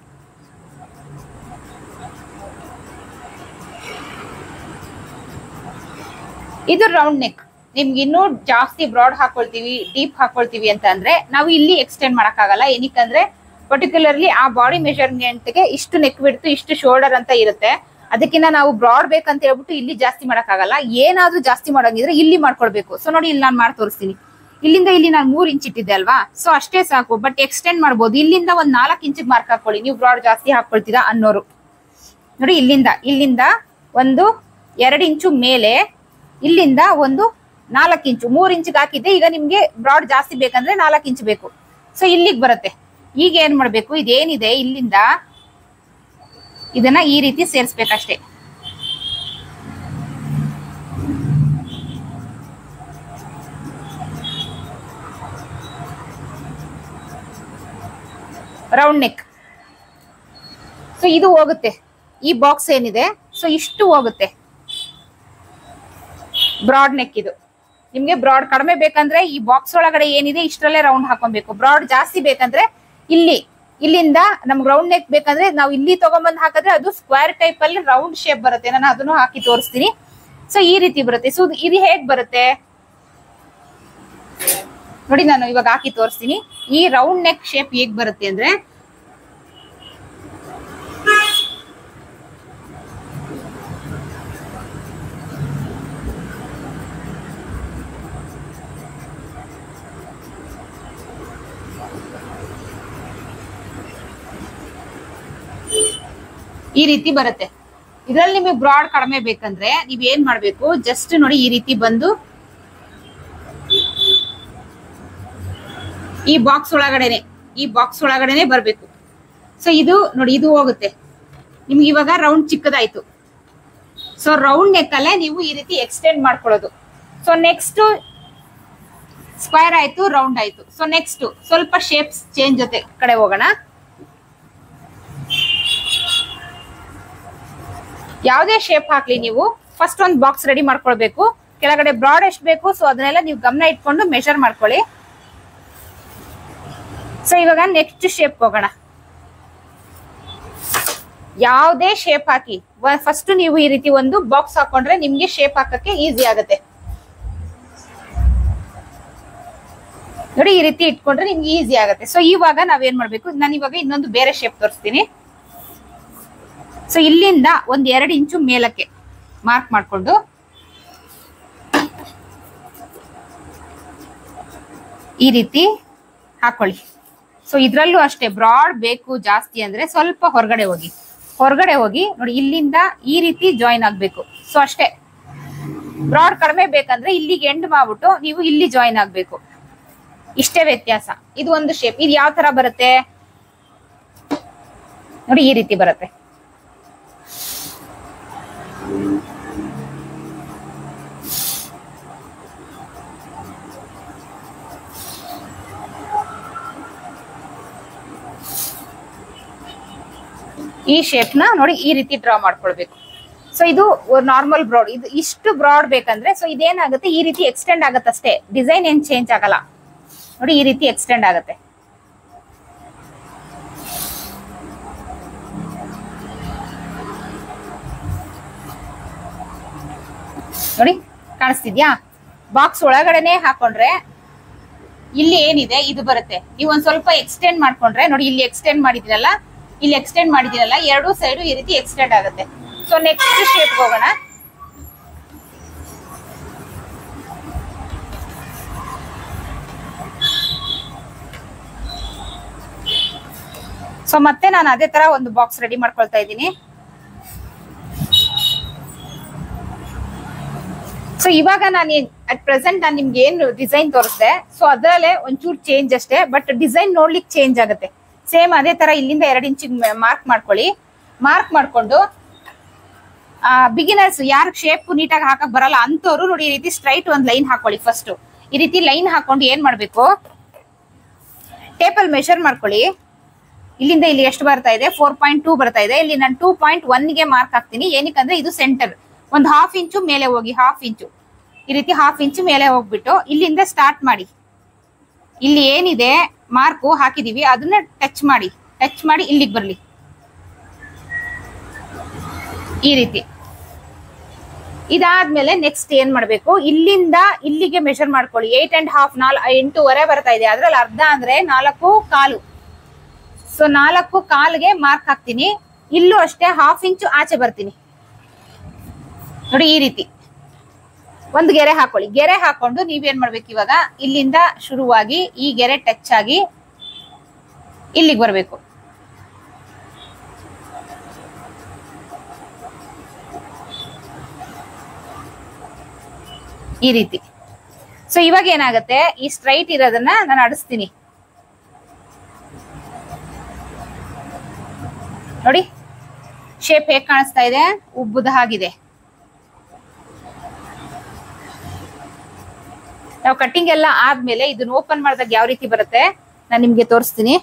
ಇದು ರೌಂಡ್ ನೆಕ್ ನಿಮ್ಗೆ ಇನ್ನೂ ಜಾಸ್ತಿ ಬ್ರಾಡ್ ಹಾಕೊಳ್ತೀವಿ ಡೀಪ್ ಹಾಕೊಳ್ತೀವಿ ಅಂತ ಅಂದ್ರೆ ನಾವು ಇಲ್ಲಿ ಎಕ್ಸ್ಟೆಂಡ್ ಮಾಡಕ್ಕಾಗಲ್ಲ ಏನಕ್ಕಂದ್ರೆ ಪರ್ಟಿಕ್ಯುಲರ್ಲಿ ಆ ಬಾಡಿ ಮೆಷರ್ಮೆಂಟ್ಗೆ ಇಷ್ಟು ನೆಕ್ ಬಿಡ್ತು ಇಷ್ಟು ಶೋಲ್ಡರ್ ಅಂತ ಇರುತ್ತೆ ಅದಕ್ಕಿಂತ ನಾವು ಬ್ರಾಡ್ ಬೇಕಂತ ಹೇಳ್ಬಿಟ್ಟು ಇಲ್ಲಿ ಜಾಸ್ತಿ ಮಾಡಕ್ಕಾಗಲ್ಲ ಏನಾದ್ರೂ ಜಾಸ್ತಿ ಮಾಡೋಂಗಿದ್ರೆ ಇಲ್ಲಿ ಮಾಡ್ಕೊಳ್ಬೇಕು ಸೊ ನೋಡಿ ಇಲ್ಲಿ ನಾನು ಮಾಡಿ ತೋರಿಸ್ತೀನಿ ಇಲ್ಲಿಂದ ಇಲ್ಲಿ ನಾನು ಮೂರ್ ಇಂಚ್ ಇಟ್ಟಿದ್ದೆ ಅಲ್ವಾ ಸೊ ಅಷ್ಟೇ ಸಾಕು ಬಟ್ ಎಕ್ಸ್ಟೆಂಡ್ ಮಾಡ್ಬೋದು ಇಲ್ಲಿಂದ ಒಂದ್ ನಾಲ್ಕು ಇಂಚಿಗೆ ಮಾರ್ಕ್ ಹಾಕೊಳ್ಳಿ ನೀವು ಬ್ರಾಡ್ ಜಾಸ್ತಿ ಹಾಕೊಳ್ತೀರಾ ಅನ್ನೋರು ನೋಡಿ ಇಲ್ಲಿಂದ ಇಲ್ಲಿಂದ ಒಂದು ಎರಡು ಇಂಚು ಮೇಲೆ ಇಲ್ಲಿಂದ ಒಂದು ನಾಲ್ಕು ಇಂಚು ಮೂರ್ ಇಂಚಿಗೆ ಹಾಕಿದ್ದೆ ಈಗ ನಿಮ್ಗೆ ಬ್ರಾಡ್ ಜಾಸ್ತಿ ಬೇಕಂದ್ರೆ ನಾಲ್ಕು ಇಂಚು ಬೇಕು ಸೊ ಇಲ್ಲಿಗೆ ಬರುತ್ತೆ ಈಗ ಏನ್ ಮಾಡ್ಬೇಕು ಇದೇನಿದೆ ಇಲ್ಲಿಂದ ಇದನ್ನ ಈ ರೀತಿ ಸೇರಿಸ್ಬೇಕಷ್ಟೇ ರೌಂಡ್ ನೆಕ್ ಸೊ ಇದು ಹೋಗುತ್ತೆ ಈ ಬಾಕ್ಸ್ ಏನಿದೆ ಸೊ ಇಷ್ಟು ಹೋಗುತ್ತೆ ಬ್ರಾಡ್ ನೆಕ್ ಇದು ನಿಮ್ಗೆ ಬ್ರಾಡ್ ಕಡಿಮೆ ಬೇಕಂದ್ರೆ ಈ ಬಾಕ್ಸ್ ಒಳಗಡೆ ಏನಿದೆ ಇಷ್ಟರಲ್ಲೇ ರೌಂಡ್ ಹಾಕೊಬೇಕು ಬ್ರಾಡ್ ಜಾಸ್ತಿ ಬೇಕಂದ್ರೆ ಇಲ್ಲಿ ಇಲ್ಲಿಂದ ನಮ್ಗೆ ರೌಂಡ್ ನೆಕ್ ಬೇಕಂದ್ರೆ ನಾವು ಇಲ್ಲಿ ತಗೊಂಬಂದ್ ಹಾಕಿದ್ರೆ ಅದು ಸ್ಕ್ವೇರ್ ಟೈಪ್ ಅಲ್ಲಿ ರೌಂಡ್ ಶೇಪ್ ಬರುತ್ತೆ ನಾನು ಅದನ್ನು ಹಾಕಿ ತೋರಿಸ್ತೀನಿ ಸೊ ಈ ರೀತಿ ಬರುತ್ತೆ ಸೊ ಇದು ಹೇಗ್ ಬರುತ್ತೆ ನೋಡಿ ನಾನು ಇವಾಗ ಹಾಕಿ ತೋರಿಸ್ತೀನಿ ಈ ರೌಂಡ್ ನೆಕ್ ಶೇಪ್ ಹೇಗ್ ಬರುತ್ತೆ ಅಂದ್ರೆ ಈ ರೀತಿ ಬರುತ್ತೆ ಇದ್ರಲ್ಲಿ ನಿಮಗೆ ಬ್ರಾಡ್ ಕಡಿಮೆ ಬೇಕಂದ್ರೆ ನೀವ್ ಏನ್ ಮಾಡ್ಬೇಕು ಜಸ್ಟ್ ನೋಡಿ ಈ ರೀತಿ ಬಂದು ಈ ಬಾಕ್ಸ್ ಒಳಗಡೆನೆ ಈ ಬಾಕ್ಸ್ ಒಳಗಡೆನೆ ಬರ್ಬೇಕು ಸೊ ಇದು ನೋಡಿ ಇದು ಹೋಗುತ್ತೆ ನಿಮ್ಗೆ ಇವಾಗ ರೌಂಡ್ ಚಿಕ್ಕದಾಯ್ತು ಸೊ ರೌಂಡ್ ನೆಕ್ ಅಲ್ಲೇ ನೀವು ಈ ರೀತಿ ಎಕ್ಸ್ಟೆಂಡ್ ಮಾಡ್ಕೊಳ್ಳೋದು ಸೊ ನೆಕ್ಸ್ಟ್ ಸ್ಕ್ವೇರ್ ಆಯ್ತು ರೌಂಡ್ ಆಯ್ತು ಸೊ ನೆಕ್ಸ್ಟ್ ಸ್ವಲ್ಪ ಶೇಪ್ಸ್ ಚೇಂಜ್ ಜೊತೆ ಕಡೆ ಹೋಗೋಣ ಯಾವುದೇ ಶೇಪ್ ಹಾಕ್ಲಿ ನೀವು ಫಸ್ಟ್ ಒಂದು ಬಾಕ್ಸ್ ರೆಡಿ ಮಾಡ್ಕೊಳ್ಬೇಕು ಕೆಳಗಡೆ ಬ್ರಾಡ್ ಎಷ್ಟು ಬೇಕು ಸೊ ಅದನ್ನೆಲ್ಲ ನೀವು ಗಮನ ಇಟ್ಕೊಂಡು ಮೆಷರ್ ಮಾಡ್ಕೊಳ್ಳಿ ಸೊ ಇವಾಗ ನೆಕ್ಸ್ಟ್ ಶೇಪ್ ಹೋಗೋಣ ಯಾವುದೇ ಶೇಪ್ ಹಾಕಿ ಫಸ್ಟ್ ನೀವು ಈ ರೀತಿ ಒಂದು ಬಾಕ್ಸ್ ಹಾಕೊಂಡ್ರೆ ನಿಮ್ಗೆ ಶೇಪ್ ಹಾಕಕ್ಕೆ ಈಸಿ ಆಗುತ್ತೆ ನೋಡಿ ಈ ರೀತಿ ಇಟ್ಕೊಂಡ್ರೆ ನಿಮ್ಗೆ ಈಸಿ ಆಗುತ್ತೆ ಸೊ ಇವಾಗ ನಾವೇನ್ ಮಾಡ್ಬೇಕು ನಾನು ಇವಾಗ ಇನ್ನೊಂದು ಬೇರೆ ಶೇಪ್ ತೋರಿಸ್ತೀನಿ ಸೊ ಇಲ್ಲಿಂದ ಒಂದ್ ಎರಡು ಇಂಚು ಮೇಲಕ್ಕೆ ಮಾರ್ಕ್ ಮಾಡ್ಕೊಂಡು ಈ ರೀತಿ ಹಾಕೊಳ್ಳಿ ಸೊ ಇದ್ರಲ್ಲೂ ಅಷ್ಟೇ ಬ್ರಾಡ್ ಬೇಕು ಜಾಸ್ತಿ ಅಂದ್ರೆ ಸ್ವಲ್ಪ ಹೊರಗಡೆ ಹೋಗಿ ಹೊರಗಡೆ ಹೋಗಿ ನೋಡಿ ಇಲ್ಲಿಂದ ಈ ರೀತಿ ಜಾಯಿನ್ ಆಗ್ಬೇಕು ಸೊ ಅಷ್ಟೇ ಬ್ರಾಡ್ ಕಡಿಮೆ ಬೇಕಂದ್ರೆ ಇಲ್ಲಿಗೆ ಎಂಡ್ ಮಾಡ್ಬಿಟ್ಟು ನೀವು ಇಲ್ಲಿ ಜಾಯಿನ್ ಆಗ್ಬೇಕು ಇಷ್ಟೇ ವ್ಯತ್ಯಾಸ ಇದು ಒಂದು ಶೇಪ್ ಇದು ಯಾವ ತರ ಬರುತ್ತೆ ನೋಡಿ ಈ ರೀತಿ ಬರುತ್ತೆ ಈ ಶೇಪ್ ನ ನೋಡಿ ಈ ರೀತಿ ಡ್ರಾ ಮಾಡ್ಕೊಳ್ಬೇಕು ಸೊ ಇದು ನಾರ್ಮಲ್ ಬ್ರಾಡ್ ಇದು ಇಷ್ಟು ಬ್ರಾಡ್ ಬೇಕಂದ್ರೆ ಸೊ ಇದೇನಾಗುತ್ತೆ ಈ ರೀತಿ ಎಕ್ಸ್ಟೆಂಡ್ ಆಗುತ್ತೆ ಅಷ್ಟೇ ಡಿಸೈನ್ ಏನ್ ಚೇಂಜ್ ಆಗಲ್ಲ ನೋಡಿ ಈ ರೀತಿ ಎಕ್ಸ್ಟೆಂಡ್ ಆಗುತ್ತೆ ನೋಡಿ ಕಾಣಿಸ್ತಿದ್ಯಾ ಬಾಕ್ಸ್ ಒಳಗಡೆನೆ ಹಾಕೊಂಡ್ರೆ ಇಲ್ಲಿ ಏನಿದೆ ಇದು ಬರುತ್ತೆ ನೀವು ಒಂದ್ ಸ್ವಲ್ಪ ಎಕ್ಸ್ಟೆಂಡ್ ಮಾಡ್ಕೊಂಡ್ರೆ ನೋಡಿ ಇಲ್ಲಿ ಎಕ್ಸ್ಟೆಂಡ್ ಮಾಡಿದಿರಲ್ಲ ಇಲ್ಲಿ ಎಕ್ಸ್ಟೆಂಡ್ ಮಾಡಿದಿರಲ್ಲ ಎರಡೂ ಸೈಡ್ ಈ ರೀತಿ ಎಕ್ಸ್ಟೆಂಡ್ ಆಗುತ್ತೆ ಸೊ ನೆಕ್ಸ್ಟ್ ಶೇಪ್ ಹೋಗೋಣ ಸೊ ಮತ್ತೆ ನಾನು ಅದೇ ತರ ಒಂದು ಬಾಕ್ಸ್ ರೆಡಿ ಮಾಡ್ಕೊಳ್ತಾ ಇದ್ದೀನಿ ಸೊ ಇವಾಗ ನಾನು ಅಟ್ ಪ್ರೆಸೆಂಟ್ ನಾನು ನಿಮ್ಗೆ ಏನು ಡಿಸೈನ್ ತೋರಿಸ್ದೆ ಸೊ ಅದರಲ್ಲೇ ಒಂಚೂರು ಚೇಂಜ್ ಅಷ್ಟೇ ಬಟ್ ಡಿಸೈನ್ ನೋಡ್ಲಿಕ್ಕೆ ಚೇಂಜ್ ಆಗುತ್ತೆ ಸೇಮ್ ಅದೇ ತರ ಇಲ್ಲಿಂದ ಎರಡು ಇಂಚಿಗೆ ಮಾರ್ಕ್ ಮಾಡ್ಕೊಳ್ಳಿ ಮಾರ್ಕ್ ಮಾಡ್ಕೊಂಡು ಬಿಗಿನರ್ಸ್ ಯಾರು ಶೇಪ್ ನೀಟಾಗಿ ಹಾಕಕ್ ಬರಲ್ಲ ಅಂತವ್ರು ನೋಡಿ ಈ ರೀತಿ ಸ್ಟ್ರೈಟ್ ಒಂದು ಲೈನ್ ಹಾಕೊಳ್ಳಿ ಫಸ್ಟ್ ಈ ರೀತಿ ಲೈನ್ ಹಾಕೊಂಡು ಏನ್ ಮಾಡ್ಬೇಕು ಟೇಪಲ್ ಮೆಷರ್ ಮಾಡ್ಕೊಳ್ಳಿ ಇಲ್ಲಿಂದ ಇಲ್ಲಿ ಎಷ್ಟು ಬರ್ತಾ ಇದೆ ಫೋರ್ ಪಾಯಿಂಟ್ ಟೂ ಬರ್ತಾ ಇದೆ ಇಲ್ಲಿ ನಾನು ಟೂ ಪಾಯಿಂಟ್ ಒನ್ಗೆ ಮಾರ್ಕ್ ಹಾಕ್ತೀನಿ ಏನಕ್ಕಂದ್ರೆ ಇದು ಸೆಂಟರ್ ಒಂದು ಹಾಫ್ ಇಂಚು ಮೇಲೆ ಹೋಗಿ ಹಾಫ್ ಇಂಚು ಈ ರೀತಿ ಹಾಫ್ ಇಂಚು ಮೇಲೆ ಹೋಗ್ಬಿಟ್ಟು ಇಲ್ಲಿಂದ ಸ್ಟಾರ್ಟ್ ಮಾಡಿ ಇಲ್ಲಿ ಏನಿದೆ ಮಾರ್ಕು ಹಾಕಿದೀವಿ ಅದನ್ನ ಟಚ್ ಮಾಡಿ ಟಚ್ ಮಾಡಿ ಇಲ್ಲಿಗೆ ಬರ್ಲಿ ಈ ರೀತಿ ಇದಾದ್ಮೇಲೆ ನೆಕ್ಸ್ಟ್ ಏನ್ ಮಾಡ್ಬೇಕು ಇಲ್ಲಿಂದ ಇಲ್ಲಿಗೆ ಮೆಷರ್ ಮಾಡ್ಕೊಳ್ಳಿ ಏಟ್ ಅಂಡ್ ಹಾಫ್ ನಾಲ್ ಎಂಟೂವರೆ ಬರ್ತಾ ಇದೆ ಅದ್ರಲ್ಲಿ ಅರ್ಧ ಅಂದ್ರೆ ನಾಲ್ಕು ಕಾಲು ಸೊ ನಾಲ್ಕು ಕಾಲ್ಗೆ ಮಾರ್ಕ್ ಹಾಕ್ತೀನಿ ಇಲ್ಲೂ ಅಷ್ಟೇ ಹಾಫ್ ಇಂಚು ಆಚೆ ಬರ್ತೀನಿ ನೋಡಿ ಈ ರೀತಿ ಒಂದು ಗೆರೆ ಹಾಕೊಳ್ಳಿ ಗೆರೆ ಹಾಕೊಂಡು ನೀವೇನ್ ಮಾಡ್ಬೇಕು ಇವಾಗ ಇಲ್ಲಿಂದ ಶುರುವಾಗಿ ಈ ಗೆರೆ ಟಚ್ ಆಗಿ ಇಲ್ಲಿಗೆ ಬರಬೇಕು ಈ ರೀತಿ ಸೊ ಇವಾಗ ಏನಾಗುತ್ತೆ ಈ ಸ್ಟ್ರೈಟ್ ಇರೋದನ್ನ ನಾನು ಅಡಿಸ್ತೀನಿ ನೋಡಿ ಶೇಪ್ ಹೇಗ್ ಕಾಣಿಸ್ತಾ ಇದೆ ಉಬ್ಬುದ ಹಾಗಿದೆ ನಾವು ಕಟ್ಟಿಂಗ್ ಎಲ್ಲ ಆದ್ಮೇಲೆ ಇದನ್ನ ಓಪನ್ ಮಾಡಿದಾಗ ಯಾವ ರೀತಿ ಬರುತ್ತೆ ನಾನು ನಿಮ್ಗೆ ತೋರಿಸ್ತೀನಿ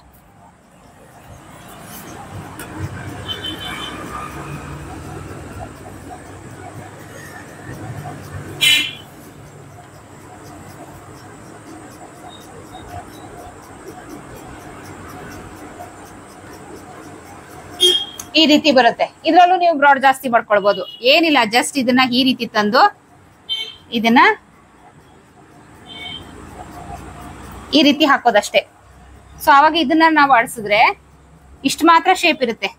ಈ ರೀತಿ ಬರುತ್ತೆ ಇದ್ರಲ್ಲೂ ನೀವು ಬ್ರಾಡ್ ಜಾಸ್ತಿ ಮಾಡ್ಕೊಳ್ಬಹುದು ಏನಿಲ್ಲ ಜಸ್ಟ್ ಇದನ್ನ ಈ ರೀತಿ ತಂದು ಇದನ್ನ ಈ ರೀತಿ ಹಾಕೋದಷ್ಟೇ ಸೊ ಅವಾಗ ಇದನ್ನ ನಾವು ಆಡಿಸಿದ್ರೆ ಇಷ್ಟು ಮಾತ್ರ ಶೇಪ್ ಇರುತ್ತೆ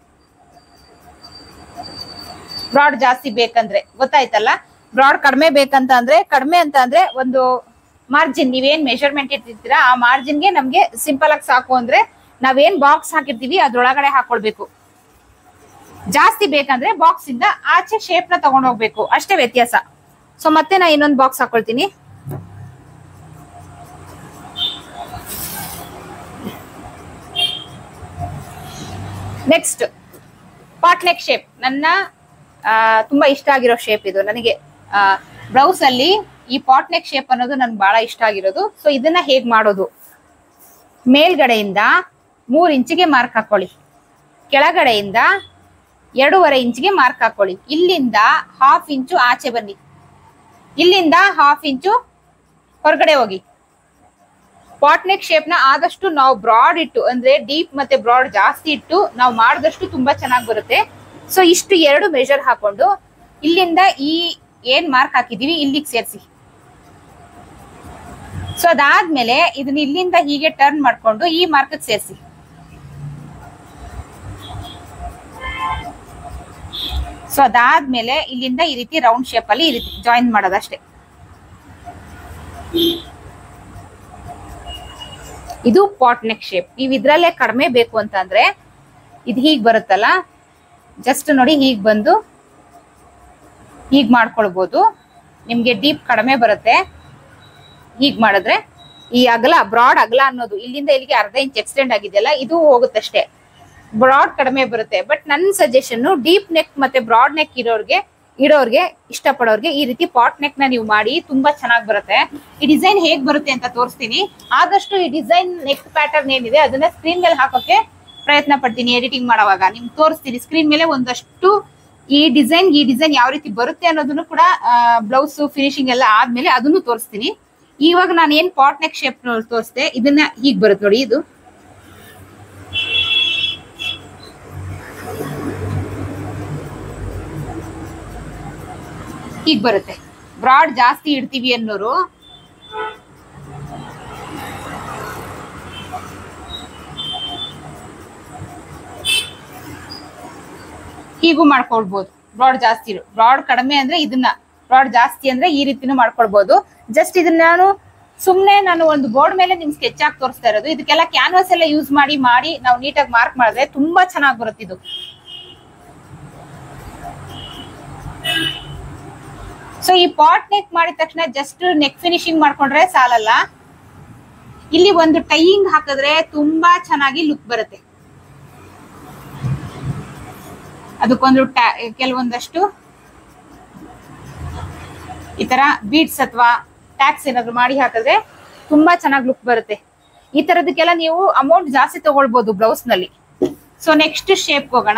ಬ್ರಾಡ್ ಜಾಸ್ತಿ ಬೇಕಂದ್ರೆ ಗೊತ್ತಾಯ್ತಲ್ಲ ಬ್ರಾಡ್ ಕಡಿಮೆ ಬೇಕಂತ ಅಂದ್ರೆ ಕಡಿಮೆ ಅಂತ ಅಂದ್ರೆ ಒಂದು ಮಾರ್ಜಿನ್ ನೀವೇನ್ ಮೆಜರ್ಮೆಂಟ್ ಇಟ್ಟಿರ್ತೀರಾ ಆ ಮಾರ್ಜಿನ್ಗೆ ನಮ್ಗೆ ಸಿಂಪಲ್ ಆಗಿ ಸಾಕು ಅಂದ್ರೆ ನಾವೇನ್ ಬಾಕ್ಸ್ ಹಾಕಿರ್ತೀವಿ ಅದ್ರೊಳಗಡೆ ಹಾಕೊಳ್ಬೇಕು ಜಾಸ್ತಿ ಬೇಕಂದ್ರೆ ಬಾಕ್ಸ್ ಇಂದ ಆಚೆ ಶೇಪ್ ನ ತಗೊಂಡ್ ಹೋಗ್ಬೇಕು ಅಷ್ಟೇ ವ್ಯತ್ಯಾಸ ಸೊ ಮತ್ತೆ ನಾ ಇನ್ನೊಂದು ಬಾಕ್ಸ್ ಹಾಕೊಳ್ತೀನಿ ನೆಕ್ಸ್ಟ್ ಪಾಟ್ ನೆಕ್ ಶೇಪ್ ನನ್ನ ಆ, ತುಂಬಾ ಇಷ್ಟ ಆಗಿರೋ ಶೇಪ್ ಇದು ನನಗೆ ಬ್ಲೌಸ್ ಅಲ್ಲಿ ಈ ಪಾಟ್ ನೆಕ್ ಶೇಪ್ ಅನ್ನೋದು ನನ್ಗೆ ಬಹಳ ಇಷ್ಟ ಆಗಿರೋದು ಸೊ ಇದನ್ನ ಹೇಗ್ ಮಾಡೋದು ಮೇಲ್ಗಡೆಯಿಂದ ಮೂರ್ ಇಂಚಿಗೆ ಮಾರ್ಕ್ ಹಾಕೊಳ್ಳಿ ಕೆಳಗಡೆಯಿಂದ ಎರಡೂವರೆ ಇಂಚಿಗೆ ಮಾರ್ಕ್ ಹಾಕೊಳ್ಳಿ ಇಲ್ಲಿಂದ ಹಾಫ್ ಇಂಚು ಆಚೆ ಬನ್ನಿ ಇಲ್ಲಿಂದ ಹಾಫ್ ಇಂಚು ಹೊರಗಡೆ ಹೋಗಿ ಪಾಟ್ ನೆಕ್ ಶೇಪ್ ನ ಆದಷ್ಟು ನಾವು ಬ್ರಾಡ್ ಇಟ್ಟು ಅಂದ್ರೆ ಡೀಪ್ ಮತ್ತೆ ಬ್ರಾಡ್ ಜಾಸ್ತಿ ಇಟ್ಟು ನಾವು ಮಾಡಿದಷ್ಟು ತುಂಬಾ ಚೆನ್ನಾಗಿ ಬರುತ್ತೆ ಸೊ ಇಷ್ಟು ಎರಡು ಮೆಜರ್ ಹಾಕೊಂಡು ಇಲ್ಲಿಂದ ಈ ಏನ್ ಮಾರ್ಕ್ ಹಾಕಿದೀವಿ ಇಲ್ಲಿಗೆ ಸೇರಿಸಿ ಸೊ ಅದಾದ್ಮೇಲೆ ಇದನ್ನ ಇಲ್ಲಿಂದ ಹೀಗೆ ಟರ್ನ್ ಮಾಡ್ಕೊಂಡು ಈ ಮಾರ್ಕ್ ಸೇರಿಸಿ ಸೊ ಅದಾದ್ಮೇಲೆ ಇಲ್ಲಿಂದ ಈ ರೀತಿ ರೌಂಡ್ ಶೇಪ್ ಅಲ್ಲಿ ಈ ರೀತಿ ಜಾಯಿನ್ ಮಾಡೋದಷ್ಟೇ ಇದು ಪಾಟ್ ನೆಕ್ ಶೇಪ್ ನೀವು ಇದ್ರಲ್ಲೇ ಕಡಿಮೆ ಬೇಕು ಅಂತಂದ್ರೆ ಇದು ಹೀಗ್ ಬರುತ್ತಲ್ಲ ಜಸ್ಟ್ ನೋಡಿ ಹೀಗ್ ಬಂದು ಹೀಗ್ ಮಾಡ್ಕೊಳ್ಬಹುದು ನಿಮ್ಗೆ ಡೀಪ್ ಕಡಿಮೆ ಬರುತ್ತೆ ಹೀಗ್ ಮಾಡಿದ್ರೆ ಈ ಅಗಲ ಬ್ರಾಡ್ ಅಗಲ ಅನ್ನೋದು ಇಲ್ಲಿಂದ ಇಲ್ಲಿಗೆ ಅರ್ಧ ಇಂಚ್ ಎಕ್ಸ್ಟೆಂಡ್ ಆಗಿದೆಯಲ್ಲ ಇದು ಹೋಗುತ್ತಷ್ಟೇ ಬ್ರಾಡ್ ಕಡಿಮೆ ಬರುತ್ತೆ ಬಟ್ ನನ್ನ ಸಜೆಷನ್ ಡೀಪ್ ನೆಕ್ ಮತ್ತೆ ಬ್ರಾಡ್ ನೆಕ್ ಇರೋರ್ಗೆ ಇಡೋರ್ಗೆ ಇಷ್ಟಪಡೋರ್ಗೆ ಈ ರೀತಿ ಪಾಟ್ ನೆಕ್ ನ ನೀವು ಮಾಡಿ ತುಂಬಾ ಚೆನ್ನಾಗಿ ಬರುತ್ತೆ ಈ ಡಿಸೈನ್ ಹೇಗ್ ಬರುತ್ತೆ ಅಂತ ತೋರಿಸ್ತೀನಿ ಆದಷ್ಟು ಈ ಡಿಸೈನ್ ನೆಕ್ ಪ್ಯಾಟರ್ನ್ ಏನಿದೆ ಅದನ್ನ ಸ್ಕ್ರೀನ್ ಮೇಲೆ ಹಾಕೋಕೆ ಪ್ರಯತ್ನ ಪಡ್ತೀನಿ ಎಡಿಟಿಂಗ್ ಮಾಡುವಾಗ ನಿಮ್ಗೆ ತೋರಿಸ್ತೀನಿ ಸ್ಕ್ರೀನ್ ಮೇಲೆ ಒಂದಷ್ಟು ಈ ಡಿಸೈನ್ ಈ ಡಿಸೈನ್ ಯಾವ ರೀತಿ ಬರುತ್ತೆ ಅನ್ನೋದನ್ನು ಕೂಡ ಬ್ಲೌಸ್ ಫಿನಿಶಿಂಗ್ ಎಲ್ಲ ಆದ್ಮೇಲೆ ಅದನ್ನು ತೋರಿಸ್ತೀನಿ ಇವಾಗ ನಾನು ಏನ್ ಪಾಟ್ ನೆಕ್ ಶೇಪ್ ತೋರಿಸ್ದೆ ಇದನ್ನ ಹೀಗ್ ಬರುತ್ತೆ ನೋಡಿ ಇದು ಹೀಗ್ ಬರುತ್ತೆ ಬ್ರಾಡ್ ಜಾಸ್ತಿ ಇಡ್ತೀವಿ ಅನ್ನೋರು ಹೀಗೂ ಮಾಡ್ಕೊಳ್ಬಹುದು ಬ್ರಾಡ್ ಜಾಸ್ತಿ ಬ್ರಾಡ್ ಕಡಿಮೆ ಅಂದ್ರೆ ಇದನ್ನ ಬ್ರಾಡ್ ಜಾಸ್ತಿ ಅಂದ್ರೆ ಈ ರೀತಿನೂ ಮಾಡ್ಕೊಳ್ಬಹುದು ಜಸ್ಟ್ ಇದನ್ನ ನಾನು ಸುಮ್ನೆ ನಾನು ಒಂದು ಬೋರ್ಡ್ ಮೇಲೆ ನಿಮ್ ಸ್ಕೆಚ್ ಆಗಿ ತೋರಿಸ್ತಾ ಇರೋದು ಇದಕ್ಕೆಲ್ಲ ಕ್ಯಾನ್ವಾಸ್ ಎಲ್ಲ ಯೂಸ್ ಮಾಡಿ ಮಾಡಿ ನಾವು ನೀಟಾಗಿ ಮಾರ್ಕ್ ಮಾಡಿದ್ರೆ ತುಂಬಾ ಚೆನ್ನಾಗಿ ಬರುತ್ತೆ ಇದು ಸೊ ಈ ಪಾಟ್ ನೆಕ್ ಮಾಡಿದ ತಕ್ಷಣ ಜಸ್ಟ್ ನೆಕ್ ಫಿನಿಶಿಂಗ್ ಮಾಡ್ಕೊಂಡ್ರೆ ಸಾಲಲ್ಲ ಇಲ್ಲಿ ಒಂದು ಟೈಯಿಂಗ್ ಹಾಕಿದ್ರೆ ತುಂಬಾ ಚೆನ್ನಾಗಿ ಲುಕ್ ಬರುತ್ತೆ ಅದಕ್ಕೊಂದು ಟ್ಯಾ- ಕೆಲವೊಂದಷ್ಟು ಈ ತರ ಬೀಡ್ಸ್ ಅಥವಾ ಟ್ಯಾಕ್ಸ್ ಏನಾದ್ರು ಮಾಡಿ ಹಾಕಿದ್ರೆ ತುಂಬಾ ಚೆನ್ನಾಗಿ ಲುಕ್ ಬರುತ್ತೆ ಈ ತರದಕ್ಕೆಲ್ಲ ನೀವು ಅಮೌಂಟ್ ಜಾಸ್ತಿ ತಗೊಳ್ಬಹುದು ಬ್ಲೌಸ್ ನಲ್ಲಿ ಸೊ ನೆಕ್ಸ್ಟ್ ಶೇಪ್ ಹೋಗೋಣ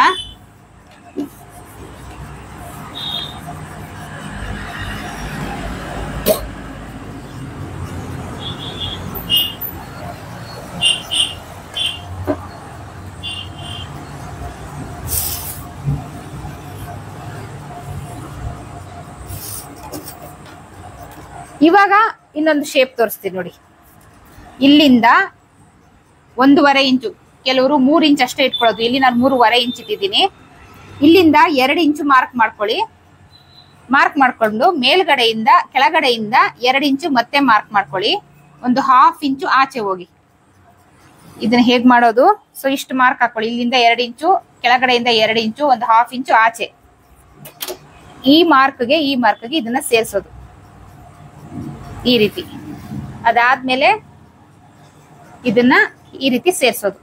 ಇವಾಗ ಇನ್ನೊಂದು ಶೇಪ್ ತೋರಿಸ್ತೀನಿ ನೋಡಿ ಇಲ್ಲಿಂದ ಒಂದೂವರೆ ಇಂಚು ಕೆಲವರು ಮೂರು ಇಂಚ್ ಅಷ್ಟೇ ಇಟ್ಕೊಳ್ಳೋದು ಇಲ್ಲಿ ನಾನು ಮೂರುವರೆ ಇಂಚ್ ಇಟ್ಟಿದ್ದೀನಿ ಇಲ್ಲಿಂದ ಎರಡು ಇಂಚು ಮಾರ್ಕ್ ಮಾಡ್ಕೊಳ್ಳಿ ಮಾರ್ಕ್ ಮಾಡ್ಕೊಂಡು ಮೇಲ್ಗಡೆಯಿಂದ ಕೆಳಗಡೆಯಿಂದ ಎರಡು ಇಂಚು ಮತ್ತೆ ಮಾರ್ಕ್ ಮಾಡ್ಕೊಳ್ಳಿ ಒಂದು ಹಾಫ್ ಇಂಚು ಆಚೆ ಹೋಗಿ ಇದನ್ನ ಹೇಗ್ ಮಾಡೋದು ಸೊ ಇಷ್ಟು ಮಾರ್ಕ್ ಹಾಕೊಳ್ಳಿ ಇಲ್ಲಿಂದ ಎರಡು ಇಂಚು ಕೆಳಗಡೆಯಿಂದ ಎರಡು ಇಂಚು ಒಂದು ಹಾಫ್ ಇಂಚು ಆಚೆ ಈ ಮಾರ್ಕ್ಗೆ ಈ ಮಾರ್ಕ್ಗೆ ಇದನ್ನ ಸೇರಿಸೋದು ಈ ರೀತಿ ಅದಾದ್ಮೇಲೆ ಇದನ್ನ ಈ ರೀತಿ ಸೇರ್ಸೋದು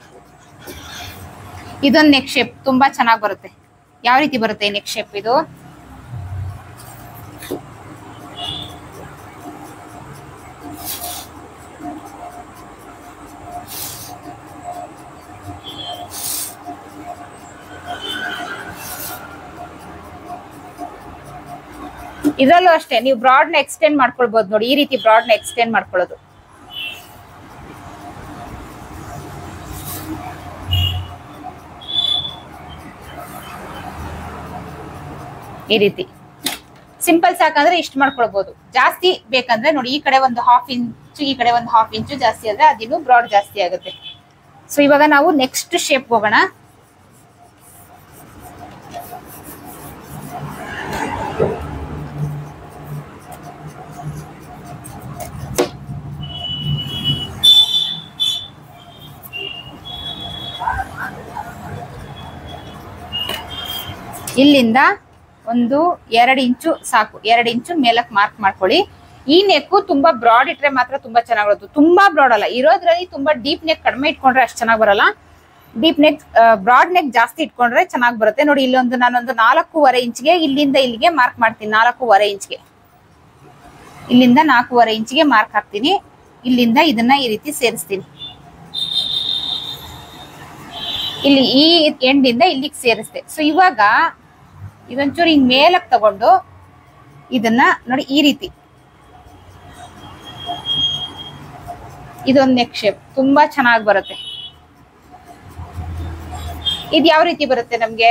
ಇದೊಂದು ನೆಕ್ ಶೇಪ್ ತುಂಬಾ ಚೆನ್ನಾಗಿ ಬರುತ್ತೆ ಯಾವ ರೀತಿ ಬರುತ್ತೆ ನೆಕ್ ಶೇಪ್ ಇದು ಇದರಲ್ಲೂ ಅಷ್ಟೇ ನೀವು ಬ್ರಾಡ್ ನ ಎಕ್ಸ್ಟೆಂಡ್ ಮಾಡ್ಕೊಳ್ಬಹುದು ನೋಡಿ ಈ ರೀತಿ ಬ್ರಾಡ್ ನ ಎಕ್ಸ್ಟೆಂಡ್ ಮಾಡ್ಕೊಳ್ಳೋದು ಈ ರೀತಿ ಸಿಂಪಲ್ ಸಾಕಂದ್ರೆ ಇಷ್ಟು ಮಾಡ್ಕೊಳ್ಬಹುದು ಜಾಸ್ತಿ ಬೇಕಂದ್ರೆ ನೋಡಿ ಈ ಕಡೆ ಒಂದು ಹಾಫ್ ಇಂಚು ಈ ಕಡೆ ಒಂದು ಹಾಫ್ ಇಂಚು ಜಾಸ್ತಿ ಆದ್ರೆ ಅದಿನ್ನು ಬ್ರಾಡ್ ಜಾಸ್ತಿ ಆಗುತ್ತೆ ಸೊ ಇವಾಗ ನಾವು ನೆಕ್ಸ್ಟ್ ಶೇಪ್ ಹೋಗೋಣ ಇಲ್ಲಿಂದ ಒಂದು ಎರಡು ಇಂಚು ಸಾಕು ಎರಡು ಇಂಚು ಮೇಲಕ್ ಮಾರ್ಕ್ ಮಾಡ್ಕೊಳ್ಳಿ ಈ ನೆಕ್ಕು ತುಂಬಾ ಬ್ರಾಡ್ ಇಟ್ರೆ ಮಾತ್ರ ತುಂಬಾ ಚೆನ್ನಾಗಿ ಬರುತ್ತೆ ತುಂಬಾ ಬ್ರಾಡ್ ಅಲ್ಲ ಇರೋದ್ರಲ್ಲಿ ತುಂಬಾ ಡೀಪ್ ನೆಕ್ ಕಡಿಮೆ ಇಟ್ಕೊಂಡ್ರೆ ಅಷ್ಟು ಚೆನ್ನಾಗಿ ಬರಲ್ಲ ಡೀಪ್ ನೆಕ್ ಬ್ರಾಡ್ ನೆಕ್ ಜಾಸ್ತಿ ಇಟ್ಕೊಂಡ್ರೆ ಚೆನ್ನಾಗಿ ಬರುತ್ತೆ ನೋಡಿ ಇಲ್ಲೊಂದು ನಾನೊಂದು ನಾಲ್ಕೂವರೆ ಇಂಚ್ಗೆ ಇಲ್ಲಿಂದ ಇಲ್ಲಿಗೆ ಮಾರ್ಕ್ ಮಾಡ್ತೀನಿ ನಾಲ್ಕೂವರೆ ಇಂಚ್ಗೆ ಇಲ್ಲಿಂದ ನಾಲ್ಕೂವರೆ ಇಂಚ್ಗೆ ಮಾರ್ಕ್ ಹಾಕ್ತೀನಿ ಇಲ್ಲಿಂದ ಇದನ್ನ ಈ ರೀತಿ ಸೇರಿಸ್ತೀನಿ ಇಲ್ಲಿ ಈ ಎಂಡಿಂದ ಇಲ್ಲಿಗೆ ಸೇರಿಸ್ದೆ ಸೊ ಇವಾಗ ಇದೊಂಚೂರು ಹಿಂಗ್ ಮೇಲಕ್ ತಗೊಂಡು ಇದನ್ನ ನೋಡಿ ಈ ರೀತಿ ಇದೊಂದು ನೆಕ್ ಶೇಪ್ ತುಂಬಾ ಚೆನ್ನಾಗಿ ಬರುತ್ತೆ ಇದು ಯಾವ ರೀತಿ ಬರುತ್ತೆ ನಮ್ಗೆ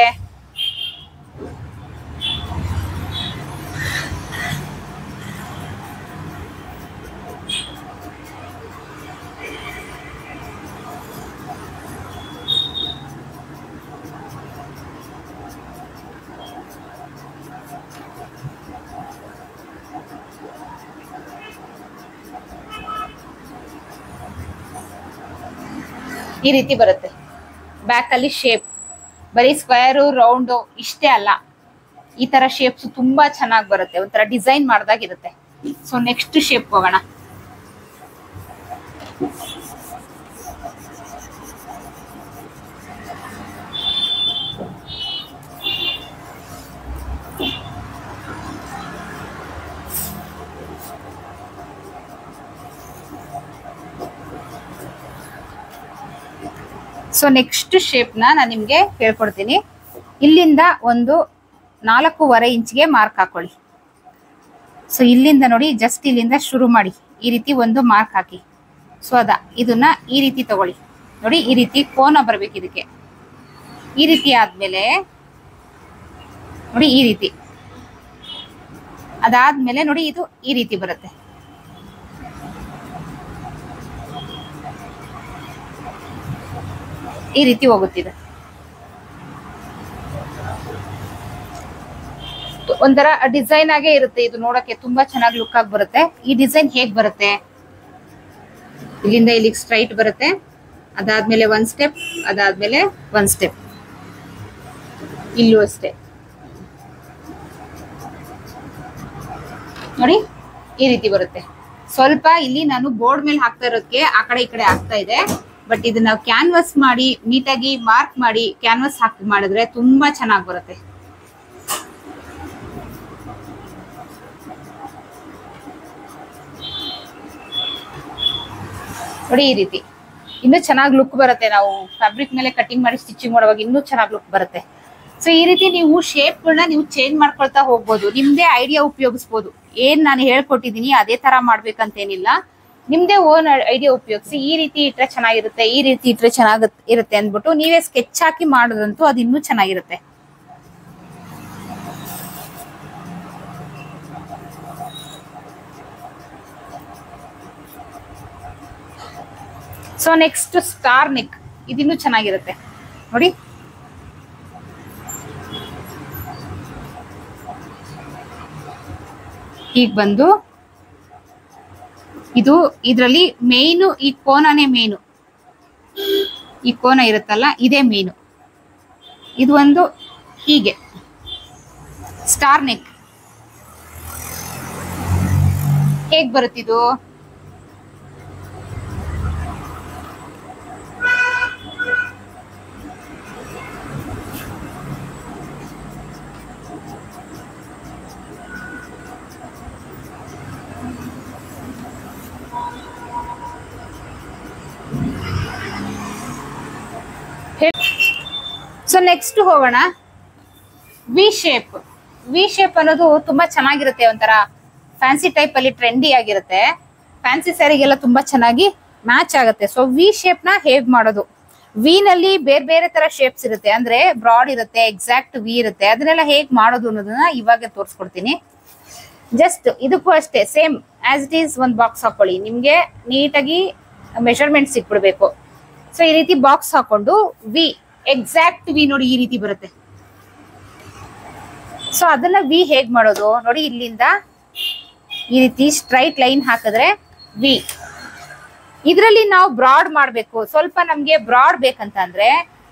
ಈ ರೀತಿ ಬರುತ್ತೆ ಬ್ಯಾಕ್ ಅಲ್ಲಿ ಶೇಪ್ ಬರೀ ಸ್ಕ್ವೇರು ರೌಂಡು ಇಷ್ಟೇ ಅಲ್ಲ ಈ ತರ ಶೇಪ್ಸ್ ತುಂಬಾ ಚೆನ್ನಾಗಿ ಬರುತ್ತೆ ಒಂಥರ ಡಿಸೈನ್ ಮಾಡ್ದಾಗಿರುತ್ತೆ ಸೊ ನೆಕ್ಸ್ಟ್ ಶೇಪ್ ಹೋಗೋಣ ಸೊ ನೆಕ್ಸ್ಟ್ ಶೇಪ್ನ ನಾನು ನಿಮಗೆ ಹೇಳ್ಕೊಡ್ತೀನಿ ಇಲ್ಲಿಂದ ಒಂದು ನಾಲ್ಕೂವರೆ ಇಂಚ್ಗೆ ಮಾರ್ಕ್ ಹಾಕೊಳ್ಳಿ ಸೊ ಇಲ್ಲಿಂದ ನೋಡಿ ಜಸ್ಟ್ ಇಲ್ಲಿಂದ ಶುರು ಮಾಡಿ ಈ ರೀತಿ ಒಂದು ಮಾರ್ಕ್ ಹಾಕಿ ಸೊ ಅದ ಇದನ್ನ ಈ ರೀತಿ ತಗೊಳ್ಳಿ ನೋಡಿ ಈ ರೀತಿ ಕೋನ ಬರ್ಬೇಕು ಇದಕ್ಕೆ ಈ ರೀತಿ ಆದ್ಮೇಲೆ ನೋಡಿ ಈ ರೀತಿ ಅದಾದ್ಮೇಲೆ ನೋಡಿ ಇದು ಈ ರೀತಿ ಬರುತ್ತೆ ಈ ರೀತಿ ಹೋಗುತ್ತಿದೆ ಒಂಥರ ಡಿಸೈನ್ ಆಗೇ ಇರುತ್ತೆ ಇದು ನೋಡಕ್ಕೆ ತುಂಬಾ ಚೆನ್ನಾಗಿ ಲುಕ್ ಆಗಿ ಬರುತ್ತೆ ಈ ಡಿಸೈನ್ ಹೇಗ್ ಬರುತ್ತೆ ಇಲ್ಲಿಂದ ಇಲ್ಲಿಗೆ ಸ್ಟ್ರೈಟ್ ಬರುತ್ತೆ ಅದಾದ್ಮೇಲೆ ಒಂದ್ ಸ್ಟೆಪ್ ಅದಾದ್ಮೇಲೆ ಒಂದ್ ಸ್ಟೆಪ್ ಇಲ್ಲೂ ಅಷ್ಟೇ ನೋಡಿ ಈ ರೀತಿ ಬರುತ್ತೆ ಸ್ವಲ್ಪ ಇಲ್ಲಿ ನಾನು ಬೋರ್ಡ್ ಮೇಲೆ ಹಾಕ್ತಾ ಇರೋದಕ್ಕೆ ಆ ಕಡೆ ಈ ಕಡೆ ಆಗ್ತಾ ಇದೆ ಬಟ್ ಇದನ್ನ ನಾವು ಕ್ಯಾನ್ವಸ್ ಮಾಡಿ ನೀಟಾಗಿ ಮಾರ್ಕ್ ಮಾಡಿ ಕ್ಯಾನ್ವಸ್ ಹಾಕಿ ಮಾಡಿದ್ರೆ ತುಂಬಾ ಚೆನ್ನಾಗಿ ಬರುತ್ತೆ ನೋಡಿ ಈ ರೀತಿ ಇನ್ನೂ ಚೆನ್ನಾಗಿ ಲುಕ್ ಬರುತ್ತೆ ನಾವು ಫ್ಯಾಬ್ರಿಕ್ ಮೇಲೆ ಕಟಿಂಗ್ ಮಾಡಿ ಸ್ಟಿಚಿಂಗ್ ಮಾಡುವಾಗ ಇನ್ನೂ ಚೆನ್ನಾಗಿ ಲುಕ್ ಬರುತ್ತೆ ಸೊ ಈ ರೀತಿ ನೀವು ಶೇಪ್ಗಳನ್ನ ನೀವು ಚೇಂಜ್ ಮಾಡ್ಕೊಳ್ತಾ ಹೋಗ್ಬೋದು ನಿಮ್ದೇ ಐಡಿಯಾ ಉಪಯೋಗಿಸ್ಬೋದು ಏನ್ ನಾನು ಹೇಳ್ಕೊಟ್ಟಿದೀನಿ ಅದೇ ತರ ಮಾಡ್ಬೇಕಂತೇನಿಲ್ಲ ನಿಮ್ದೇ ಓನ್ ಐಡಿಯಾ ಉಪಯೋಗಿಸಿ ಈ ರೀತಿ ಇಟ್ರೆ ಚೆನ್ನಾಗಿರುತ್ತೆ ಈ ರೀತಿ ಇಟ್ರೆ ಚೆನ್ನಾಗಿ ಇರುತ್ತೆ ಅಂದ್ಬಿಟ್ಟು ನೀವೇ ಸ್ಕೆಚ್ ಹಾಕಿ ಮಾಡೋದಂತೂ ಅದು ಇನ್ನೂ ಚೆನ್ನಾಗಿರುತ್ತೆ ಸೊ ನೆಕ್ಸ್ಟ್ ಸ್ಟಾರ್ ನೆಕ್ ಇದಿನ್ನೂ ಚೆನ್ನಾಗಿರುತ್ತೆ ನೋಡಿ ಹೀಗ್ ಬಂದು ಇದು ಇದರಲ್ಲಿ ಮೇಯ್ನು ಈ ಕೋನನೇ ಮೇನು ಈ ಕೋನ ಇರುತ್ತಲ್ಲ ಇದೇ ಮೇನು ಇದು ಒಂದು ಹೀಗೆ ಸ್ಟಾರ್ ನೆಕ್ ಹೇಗ್ ಬರುತ್ತಿದು ಸೊ ನೆಕ್ಸ್ಟ್ ಹೋಗೋಣ ವಿ ಶೇಪ್ ವಿ ಶೇಪ್ ಅನ್ನೋದು ತುಂಬಾ ಚೆನ್ನಾಗಿರುತ್ತೆ ಒಂಥರ ಫ್ಯಾನ್ಸಿ ಟೈಪ್ ಅಲ್ಲಿ ಟ್ರೆಂಡಿ ಆಗಿರುತ್ತೆ ಫ್ಯಾನ್ಸಿ ಸ್ಯಾರಿಗೆಲ್ಲ ತುಂಬಾ ಚೆನ್ನಾಗಿ ಮ್ಯಾಚ್ ಆಗುತ್ತೆ ಸೊ ವಿ ಶೇಪ್ ನ ಹೇಗ್ ಮಾಡೋದು ವಿ ನಲ್ಲಿ ಬೇರೆ ಬೇರೆ ತರ ಶೇಪ್ಸ್ ಇರುತ್ತೆ ಅಂದ್ರೆ ಬ್ರಾಡ್ ಇರುತ್ತೆ ಎಕ್ಸಾಕ್ಟ್ ವಿ ಇರುತ್ತೆ ಅದನ್ನೆಲ್ಲ ಹೇಗ್ ಮಾಡೋದು ಅನ್ನೋದನ್ನ ಇವಾಗ ತೋರಿಸ್ಕೊಡ್ತೀನಿ ಜಸ್ಟ್ ಇದಕ್ಕೂ ಅಷ್ಟೇ ಸೇಮ್ ಆಸ್ ಇಟ್ ಈಸ್ ಒಂದು ಬಾಕ್ಸ್ ಹಾಕೊಳ್ಳಿ ನಿಮ್ಗೆ ನೀಟಾಗಿ ಮೆಷರ್ಮೆಂಟ್ ಸಿಕ್ಬಿಡ್ಬೇಕು ಸೊ ಈ ರೀತಿ ಬಾಕ್ಸ್ ಹಾಕೊಂಡು ವಿ ಎಕ್ಸಾಕ್ಟ್ ವಿ ನೋಡಿ ಈ ರೀತಿ ಬರುತ್ತೆ ಸೊ ಅದನ್ನ ವಿ ಹೇಗ್ ಮಾಡೋದು ನೋಡಿ ಇಲ್ಲಿಂದ ಈ ರೀತಿ ಸ್ಟ್ರೈಟ್ ಲೈನ್ ಹಾಕಿದ್ರೆ ವಿ ಇದರಲ್ಲಿ ನಾವು ಬ್ರಾಡ್ ಮಾಡಬೇಕು ಸ್ವಲ್ಪ ನಮ್ಗೆ ಬ್ರಾಡ್ ಬೇಕಂತ ಅಂದ್ರೆ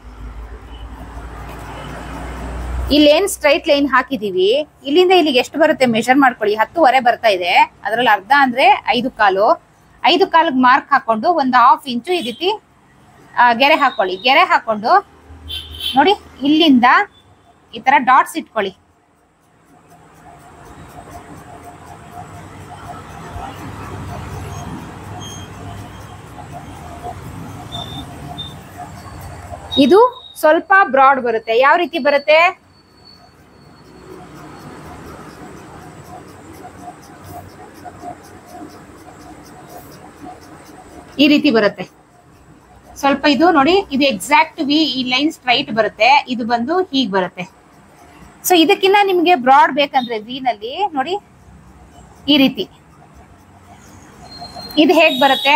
ಇಲ್ಲೇನ್ ಸ್ಟ್ರೈಟ್ ಲೈನ್ ಹಾಕಿದೀವಿ ಇಲ್ಲಿಂದ ಇಲ್ಲಿಗೆ ಎಷ್ಟು ಬರುತ್ತೆ ಮೆಷರ್ ಮಾಡ್ಕೊಳ್ಳಿ ಹತ್ತುವರೆ ಬರ್ತಾ ಇದೆ ಅದ್ರಲ್ಲಿ ಅರ್ಧ ಅಂದ್ರೆ ಐದು ಕಾಲು ಐದು ಕಾಲಿಗೆ ಮಾರ್ಕ್ ಹಾಕೊಂಡು ಒಂದು ಹಾಫ್ ಇಂಚು ಈ ರೀತಿ ಆ, ಗೆರೆ ಹಾಕೊಳ್ಳಿ ಗೆರೆ ಹಾಕೊಂಡು ನೋಡಿ ಇಲ್ಲಿಂದ ಈ ತರ ಡಾಟ್ಸ್ ಇಟ್ಕೊಳ್ಳಿ ಇದು ಸ್ವಲ್ಪ ಬ್ರಾಡ್ ಬರುತ್ತೆ ಯಾವ ರೀತಿ ಬರುತ್ತೆ ಈ ರೀತಿ ಬರುತ್ತೆ ಸ್ವಲ್ಪ ಇದು ನೋಡಿ ಇದು ಎಕ್ಸಾಕ್ಟ್ ವಿ ಈ ಲೈನ್ ಸ್ಟ್ರೈಟ್ ಬರುತ್ತೆ ಇದು ಬಂದು ಹೀಗ್ ಬರುತ್ತೆ ಸೊ ಇದಕ್ಕಿಂತ ನಿಮ್ಗೆ ಬ್ರಾಡ್ ಬೇಕಂದ್ರೆ ವಿ ನಲ್ಲಿ ನೋಡಿ ಈ ರೀತಿ ಇದು ಹೇಗ್ ಬರುತ್ತೆ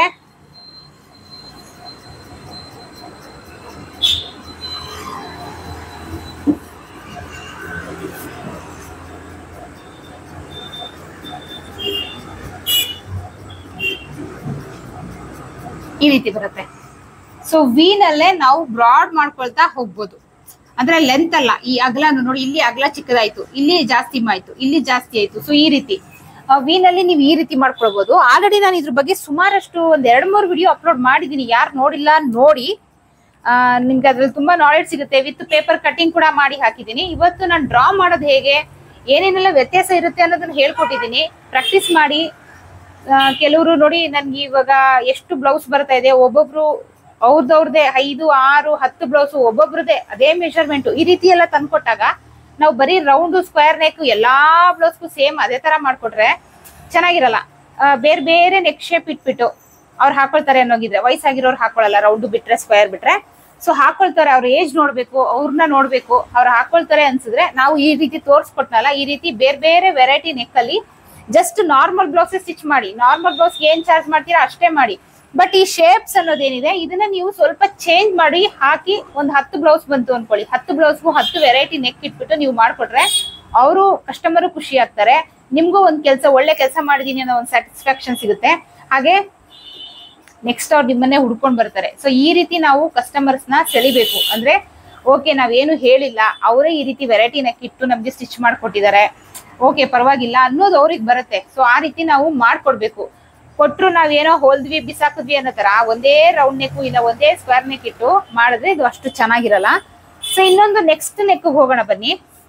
ಈ ರೀತಿ ಬರುತ್ತೆ ಸೊ ವಿ ನಲ್ಲೇ ನಾವು ಬ್ರಾಡ್ ಮಾಡ್ಕೊಳ್ತಾ ಹೋಗ್ಬೋದು ಅಂದ್ರೆ ಲೆಂತ್ ಅಲ್ಲ ಈ ಅಗಲನು ನೋಡಿ ಇಲ್ಲಿ ಅಗಲ ಚಿಕ್ಕದಾಯ್ತು ಇಲ್ಲಿ ಜಾಸ್ತಿ ಆಯ್ತು ಇಲ್ಲಿ ಜಾಸ್ತಿ ಆಯ್ತು ಸೊ ಈ ರೀತಿ ವಿ ನಲ್ಲಿ ನೀವು ಈ ರೀತಿ ಮಾಡ್ಕೊಳ್ಬಹುದು ಆಲ್ರೆಡಿ ನಾನು ಇದ್ರ ಬಗ್ಗೆ ಸುಮಾರಷ್ಟು ಒಂದ್ ಎರಡ್ ಮೂರು ವಿಡಿಯೋ ಅಪ್ಲೋಡ್ ಮಾಡಿದೀನಿ ಯಾರು ನೋಡಿಲ್ಲ ನೋಡಿ ಆ, ನಿಮ್ಗೆ ಅದ್ರಲ್ಲಿ ತುಂಬಾ ನಾಲೆಡ್ಜ್ ಸಿಗುತ್ತೆ ವಿತ್ ಪೇಪರ್ ಕಟಿಂಗ್ ಕೂಡ ಮಾಡಿ ಹಾಕಿದ್ದೀನಿ ಇವತ್ತು ನಾನು ಡ್ರಾ ಮಾಡೋದು ಹೇಗೆ ಏನೇನೆಲ್ಲ ವ್ಯತ್ಯಾಸ ಇರುತ್ತೆ ಅನ್ನೋದನ್ನ ಹೇಳ್ಕೊಟ್ಟಿದ್ದೀನಿ ಪ್ರಾಕ್ಟೀಸ್ ಮಾಡಿ ಆ, ಕೆಲವರು ನೋಡಿ ನನ್ಗೆ ಇವಾಗ ಎಷ್ಟು ಬ್ಲೌಸ್ ಬರ್ತಾ ಇದೆ ಒಬ್ಬೊಬ್ರು ಅವ್ರದವ್ರದೇ ಐದು ಆರು ಹತ್ತು ಬ್ಲೌಸ್ ಒಬ್ಬೊಬ್ರದೇ ಅದೇ ಮೆಷರ್ಮೆಂಟ್ ಈ ರೀತಿ ಎಲ್ಲ ತಂದ್ಕೊಟ್ಟಾಗ ನಾವು ಬರೀ ರೌಂಡ್ ಸ್ಕ್ವೇರ್ ನೆಕ್ ಎಲ್ಲಾ ಬ್ಲೌಸ್ಗೂ ಸೇಮ್ ಅದೇ ತರ ಮಾಡ್ಕೊಟ್ರೆ ಚೆನ್ನಾಗಿರಲ್ಲ ಆ, ಬೇರೆ ಬೇರೆ ನೆಕ್ ಶೇಪ್ ಇಟ್ಬಿಟ್ಟು ಅವ್ರು ಹಾಕೊಳ್ತಾರೆ ಅನ್ನೋಗಿದ್ರೆ ವಯಸ್ಸಾಗಿರೋರು ಹಾಕೊಳ್ಳಲ್ಲ ರೌಂಡ್ ಬಿಟ್ರೆ ಸ್ಕ್ವೇರ್ ಬಿಟ್ರೆ ಸೊ ಹಾಕೊಳ್ತಾರೆ ಅವ್ರ ಏಜ್ ನೋಡ್ಬೇಕು ಅವ್ರನ್ನ ನೋಡ್ಬೇಕು ಅವ್ರು ಹಾಕೊಳ್ತಾರೆ ಅನ್ಸಿದ್ರೆ ನಾವು ಈ ರೀತಿ ತೋರ್ಸ್ಕೊಟ್ನಲ್ಲ ಈ ರೀತಿ ಬೇರೆ ಬೇರೆ ವೆರೈಟಿ ನೆಕ್ ಅಲ್ಲಿ ಜಸ್ಟ್ ನಾರ್ಮಲ್ ಬ್ಲೌಸ್ ಸ್ಟಿಚ್ ಮಾಡಿ ನಾರ್ಮಲ್ ಬ್ಲೌಸ್ ಏನ್ ಚಾರ್ಜ್ ಮಾಡ್ತೀರಾ ಅಷ್ಟೇ ಮಾಡಿ ಬಟ್ ಈ ಶೇಪ್ಸ್ ಅನ್ನೋದೇನಿದೆ ಇದನ್ನ ನೀವು ಸ್ವಲ್ಪ ಚೇಂಜ್ ಮಾಡಿ ಹಾಕಿ ಒಂದು ಹತ್ತು ಬ್ಲೌಸ್ ಬಂತು ಅನ್ಕೊಳ್ಳಿ ಹತ್ತು ಬ್ಲೌಸ್ಗೂ ಹತ್ತು ವೆರೈಟಿ ನೆಕ್ ಇಟ್ಬಿಟ್ಟು ನೀವು ಮಾಡ್ಕೊಟ್ರೆ ಅವರು ಕಸ್ಟಮರ್ ಖುಷಿ ಆಗ್ತಾರೆ ನಿಮ್ಗೂ ಒಂದ್ ಕೆಲಸ ಒಳ್ಳೆ ಕೆಲಸ ಮಾಡಿದೀನಿ ಅನ್ನೋ ಒಂದು ಸ್ಯಾಟಿಸ್ಫ್ಯಾಕ್ಷನ್ ಸಿಗುತ್ತೆ ಹಾಗೆ ನೆಕ್ಸ್ಟ್ ಅವ್ರು ನಿಮ್ಮನ್ನೇ ಹುಡ್ಕೊಂಡ್ ಬರ್ತಾರೆ ಸೊ ಈ ರೀತಿ ನಾವು ಕಸ್ಟಮರ್ಸ್ ನ ಸೆಳಿಬೇಕು ಅಂದ್ರೆ ಓಕೆ ನಾವೇನು ಹೇಳಿಲ್ಲ ಅವರೇ ಈ ರೀತಿ ವೆರೈಟಿ ನೆಕ್ ಇಟ್ಟು ನಮ್ಗೆ ಸ್ಟಿಚ್ ಮಾಡ್ಕೊಟ್ಟಿದ್ದಾರೆ ಓಕೆ ಪರವಾಗಿಲ್ಲ ಅನ್ನೋದು ಅವ್ರಿಗೆ ಬರುತ್ತೆ ಸೊ ಆ ರೀತಿ ನಾವು ಮಾಡ್ಕೊಡ್ಬೇಕು ಕೊಟ್ರು ನಾವೇನೋ ಹೊಲ್ದ್ವಿ ಬಿಸಾಕಿದ್ವಿ ಅನ್ನೋ ತರ ಒಂದೇ ರೌಂಡ್ ನೆಕ್ ಇಲ್ಲ ಒಂದೇ ಸ್ಕ್ವೇರ್ ನೆಕ್ ಇಟ್ಟು ಮಾಡಿದ್ರೆ ಇದು ಅಷ್ಟು ಚೆನ್ನಾಗಿರಲ್ಲ ಸೊ ಇನ್ನೊಂದು ನೆಕ್ಸ್ಟ್ ನೆಕ್ ಹೋಗೋಣ ಬನ್ನಿ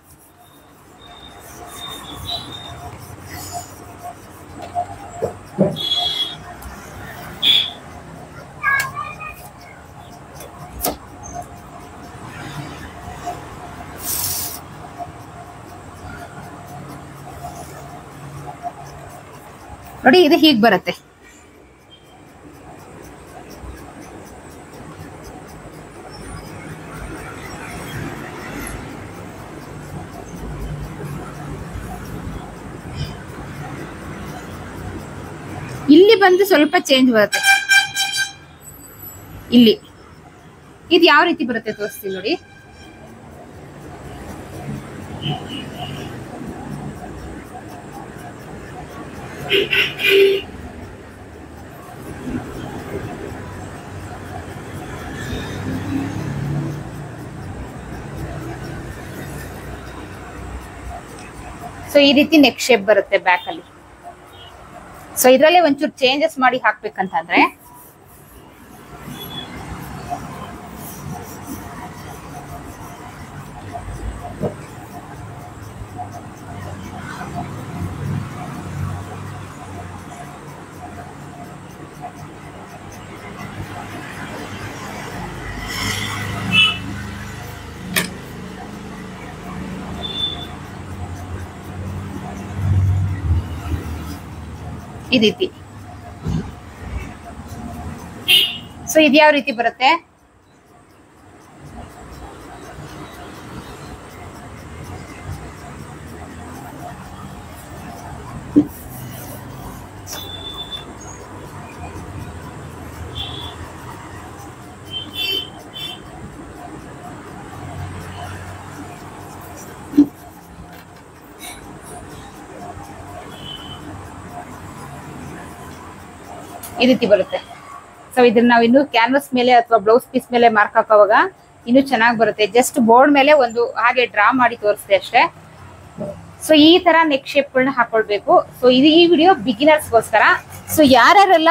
ನೋಡಿ ಇದು ಹೀಗ್ ಬರುತ್ತೆ ಇಲ್ಲಿ ಬಂದು ಸ್ವಲ್ಪ ಚೇಂಜ್ ಬರುತ್ತೆ ಇಲ್ಲಿ ಇದು ಯಾವ ರೀತಿ ಬರುತ್ತೆ ತೋರಿಸ್ತೀನಿ ನೋಡಿ ಸೊ ಈ ರೀತಿ ನೆಕ್ ಶೇಪ್ ಬರುತ್ತೆ ಬ್ಯಾಕ್ ಅಲ್ಲಿ ಸೊ ಇದ್ರಲ್ಲೇ ಒಂಚೂರು ಚೇಂಜಸ್ ಮಾಡಿ ಹಾಕ್ಬೇಕಂತಂದ್ರೆ ಈ ರೀತಿ ಸೊ ಇದು ಯಾವ ರೀತಿ ಬರುತ್ತೆ ಈ ರೀತಿ ಬರುತ್ತೆ ಸೊ ಇದನ್ನ ನಾವು ಇನ್ನು ಕ್ಯಾನ್ವಸ್ ಮೇಲೆ ಅಥವಾ ಬ್ಲೌಸ್ ಪೀಸ್ ಮೇಲೆ ಮಾರ್ಕ್ ಹಾಕೋವಾಗ ಇನ್ನು ಚೆನ್ನಾಗಿ ಬರುತ್ತೆ ಜಸ್ಟ್ ಬೋರ್ಡ್ ಮೇಲೆ ಒಂದು ಹಾಗೆ ಡ್ರಾ ಮಾಡಿ ತೋರಿಸಿದೆ ಅಷ್ಟೇ ಸೊ ಈ ತರ ನೆಕ್ ಶೇಪ್ಗಳನ್ನ ಹಾಕೊಳ್ಬೇಕು ಸೊ ಇದು ಈ ವಿಡಿಯೋ ಬಿಗಿನರ್ಸ್ಗೋಸ್ಕರ ಸೊ ಯಾರ್ಯಾರೆಲ್ಲ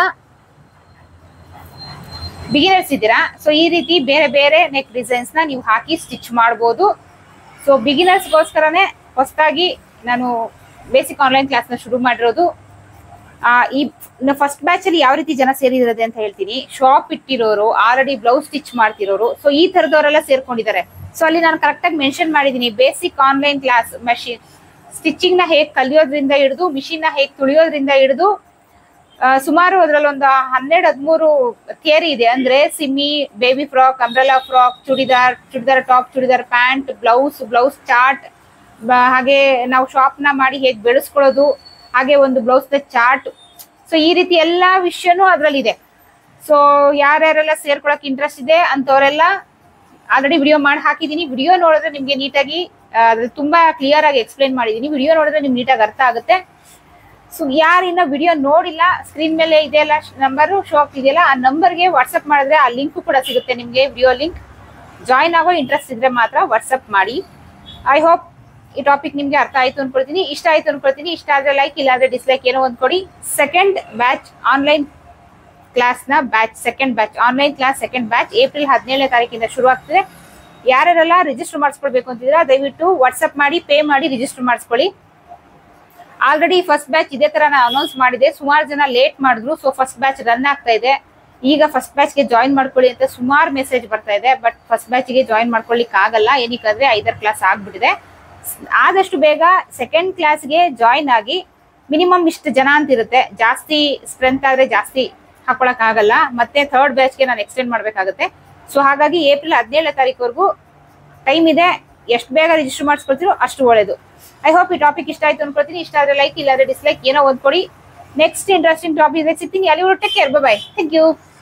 ಬಿಗಿನರ್ಸ್ ಇದ್ದೀರಾ ಸೊ ಈ ರೀತಿ ಬೇರೆ ಬೇರೆ ನೆಕ್ ಡಿಸೈನ್ಸ್ ನ ನೀವು ಹಾಕಿ ಸ್ಟಿಚ್ ಮಾಡ್ಬೋದು ಸೊ ಬಿಗಿನರ್ಸ್ಗೋಸ್ಕರನೇ ಹೊಸದಾಗಿ ನಾನು ಬೇಸಿಕ್ ಆನ್ಲೈನ್ ಕ್ಲಾಸ್ನ ಶುರು ಮಾಡಿರೋದು ಆ, ಈ ಫಸ್ಟ್ ಬ್ಯಾಚ್ ಅಲ್ಲಿ ಯಾವ ರೀತಿ ಜನ ಸೇರಿರೋದೆ ಅಂತ ಹೇಳ್ತೀನಿ ಶಾಪ್ ಇಟ್ಟಿರೋರು ಆಲ್ರೆಡಿ ಬ್ಲೌಸ್ ಸ್ಟಿಚ್ ಮಾಡ್ತಿರೋರು ಸೊ ಈ ತರದವರೆಲ್ಲ ಸೇರ್ಕೊಂಡಿದ್ದಾರೆ ಸೊ ಅಲ್ಲಿ ನಾನು ಕರೆಕ್ಟ್ ಆಗಿ ಮೆನ್ಷನ್ ಮಾಡಿದೀನಿ basic online class machine stitching ನ ಹೇಗ್ ಕಲಿಯೋದ್ರಿಂದ ಹಿಡಿದು ಮಿಷಿನ್ ನ ಹೇಗ್ ತುಳಿಯೋದ್ರಿಂದ ಹಿಡಿದು ಆ, ಸುಮಾರು ಅದ್ರಲ್ಲಿ ಒಂದು ಹನ್ನೆರಡು ಹದಿಮೂರು ಥಿಯರಿ ಇದೆ ಅಂದ್ರೆ ಸಿಮ್ಮಿ baby frock umbrella frock churidar churidar top churidar pant blouse blouse chart ಹಾಗೆ ನಾವು ಶಾಪ್ ನ ಮಾಡಿ ಹೇಗ್ ಬೆಳೆಸ್ಕೊಳ್ಳೋದು ಹಾಗೆ ಒಂದು ಬ್ಲೌಸ್ ಚಾರ್ಟ್ ಸೊ ಈ ರೀತಿ ಎಲ್ಲಾ ವಿಷಯನೂ ಅದ್ರಲ್ಲಿ ಇದೆ ಸೊ ಯಾರ್ಯಾರೆಲ್ಲ ಸೇರ್ಕೊಳಕ್ ಇಂಟ್ರೆಸ್ಟ್ ಇದೆ ಅಂತವರೆಲ್ಲ ಆಲ್ರೆಡಿ ವಿಡಿಯೋ ಮಾಡಿ ಹಾಕಿದೀನಿ ವಿಡಿಯೋ ನೋಡಿದ್ರೆ ನಿಮ್ಗೆ ನೀಟಾಗಿ ಅದ್ರಲ್ಲಿ ತುಂಬಾ ಕ್ಲಿಯರ್ ಆಗಿ ಎಕ್ಸ್ಪ್ಲೈನ್ ಮಾಡಿದೀನಿ ವಿಡಿಯೋ ನೋಡಿದ್ರೆ ನಿಮ್ಗೆ ನೀಟಾಗಿ ಅರ್ಥ ಆಗುತ್ತೆ ಸೊ ಯಾರು ಇನ್ನ ವಿಡಿಯೋ ನೋಡಿಲ್ಲ ಸ್ಕ್ರೀನ್ ಮೇಲೆ ಇದೆಯಲ್ಲ ನಂಬರ್ ಶೋ ಆಗ್ತಿದೆಯಲ್ಲ ಆ ನಂಬರ್ಗೆ ವಾಟ್ಸಪ್ ಮಾಡಿದ್ರೆ ಆ ಲಿಂಕ್ ಕೂಡ ಸಿಗುತ್ತೆ ನಿಮ್ಗೆ ವಿಡಿಯೋ ಲಿಂಕ್ ಜಾಯಿನ್ ಆಗೋ ಇಂಟ್ರೆಸ್ಟ್ ಇದ್ರೆ ಮಾತ್ರ ವಾಟ್ಸಪ್ ಮಾಡಿ ಐ ಹೋಪ್ ಈ ಟಾಪಿಕ್ ನಿಮ್ಗೆ ಅರ್ಥ ಆಯ್ತು ಅನ್ಕೊಳ್ತೀನಿ ಇಷ್ಟ ಆಯ್ತು ಅನ್ಕೊಳ್ತೀನಿ ಇಷ್ಟ ಆದ್ರೆ ಲೈಕ್ ಇಲ್ಲ ಅಂದ್ರೆ ಡಿಸ್ಲೈಕ್ ಏನೋ ಒಂದ್ ಕೊಡಿ ಸೆಕೆಂಡ್ ಬ್ಯಾಚ್ ಆನ್ಲೈನ್ ಕ್ಲಾಸ್ ನ batch second batch online class second batch April ಹದಿನೇಳನೇ ತಾರೀಕಿಂದ ಶುರು ಆಗ್ತದೆ ಯಾರ್ಯಾರೆಲ್ಲ ರಿಜಿಸ್ಟರ್ ಮಾಡಿಸ್ಕೊಳ್ಬೇಕು ಅಂತಿದ್ರೆ ದಯವಿಟ್ಟು ವಾಟ್ಸಪ್ ಮಾಡಿ ಪೇ ಮಾಡಿ ರಿಜಿಸ್ಟರ್ ಮಾಡಿಸ್ಕೊಳ್ಳಿ ಆಲ್ರೆಡಿ ಫಸ್ಟ್ ಬ್ಯಾಚ್ ಇದೇ ತರ ನಾನು ಅನೌನ್ಸ್ ಮಾಡಿದೆ ಸುಮಾರು ಜನ ಲೇಟ್ ಮಾಡಿದ್ರು ಸೊ ಫಸ್ಟ್ ಬ್ಯಾಚ್ ರನ್ ಆಗ್ತಾ ಇದೆ ಈಗ ಫಸ್ಟ್ ಬ್ಯಾಚ್ಗೆ ಜಾಯಿನ್ ಮಾಡ್ಕೊಳ್ಳಿ ಅಂತ ಸುಮಾರು ಮೆಸೇಜ್ ಬರ್ತಾ ಇದೆ ಬಟ್ ಫಸ್ಟ್ ಬ್ಯಾಚ್ಗೆ ಜಾಯಿನ್ ಮಾಡ್ಕೊಳ್ಳಿಕ್ ಆಗಲ್ಲ ಏನಕ್ಕಂದ್ರೆ ಐದರ್ ಕ್ಲಾಸ್ ಆಗ್ಬಿಟ್ಟಿದೆ ಆದಷ್ಟು ಬೇಗ ಸೆಕೆಂಡ್ ಕ್ಲಾಸ್ಗೆ ಜಾಯಿನ್ ಆಗಿ ಮಿನಿಮಮ್ ಇಷ್ಟು ಜನ ಅಂತ ಇರುತ್ತೆ ಜಾಸ್ತಿ ಸ್ಟ್ರೆಂತ್ ಆದ್ರೆ ಜಾಸ್ತಿ ಹಾಕೊಳಕ್ ಆಗಲ್ಲ ಮತ್ತೆ ಥರ್ಡ್ ಬ್ಯಾಚ್ಗೆ ನಾನು ಎಕ್ಸ್ಟೆಂಡ್ ಮಾಡ್ಬೇಕಾಗುತ್ತೆ ಸೊ ಹಾಗಾಗಿ ಏಪ್ರಿಲ್ ಹದಿನೇಳನೇ ತಾರೀಕುವರೆಗೂ ಟೈಮ್ ಇದೆ ಎಷ್ಟು ಬೇಗ ರಿಜಿಸ್ಟರ್ ಮಾಡಿಸ್ಕೊಳ್ತೀರೋ ಅಷ್ಟು ಒಳ್ಳೇದು ಐ ಹೋಪ್ ಈ ಟಾಪಿಕ್ ಇಷ್ಟ ಆಯ್ತು ಅನ್ಕೊಳ್ತೀನಿ ಇಷ್ಟ ಆದ್ರೆ ಲೈಕ್ ಇಲ್ಲಾಂದ್ರೆ ಡಿಸ್ಲೈಕ್ ಏನೋ ಒಂದ್ ಕೊಡಿ ನೆಕ್ಸ್ಟ್ ಇಂಟ್ರೆಸ್ಟಿಂಗ್ ಟಾಪಿಕ್ ಸಿಗ್ತೀನಿ ಅಲ್ಲಿ take care bye thank you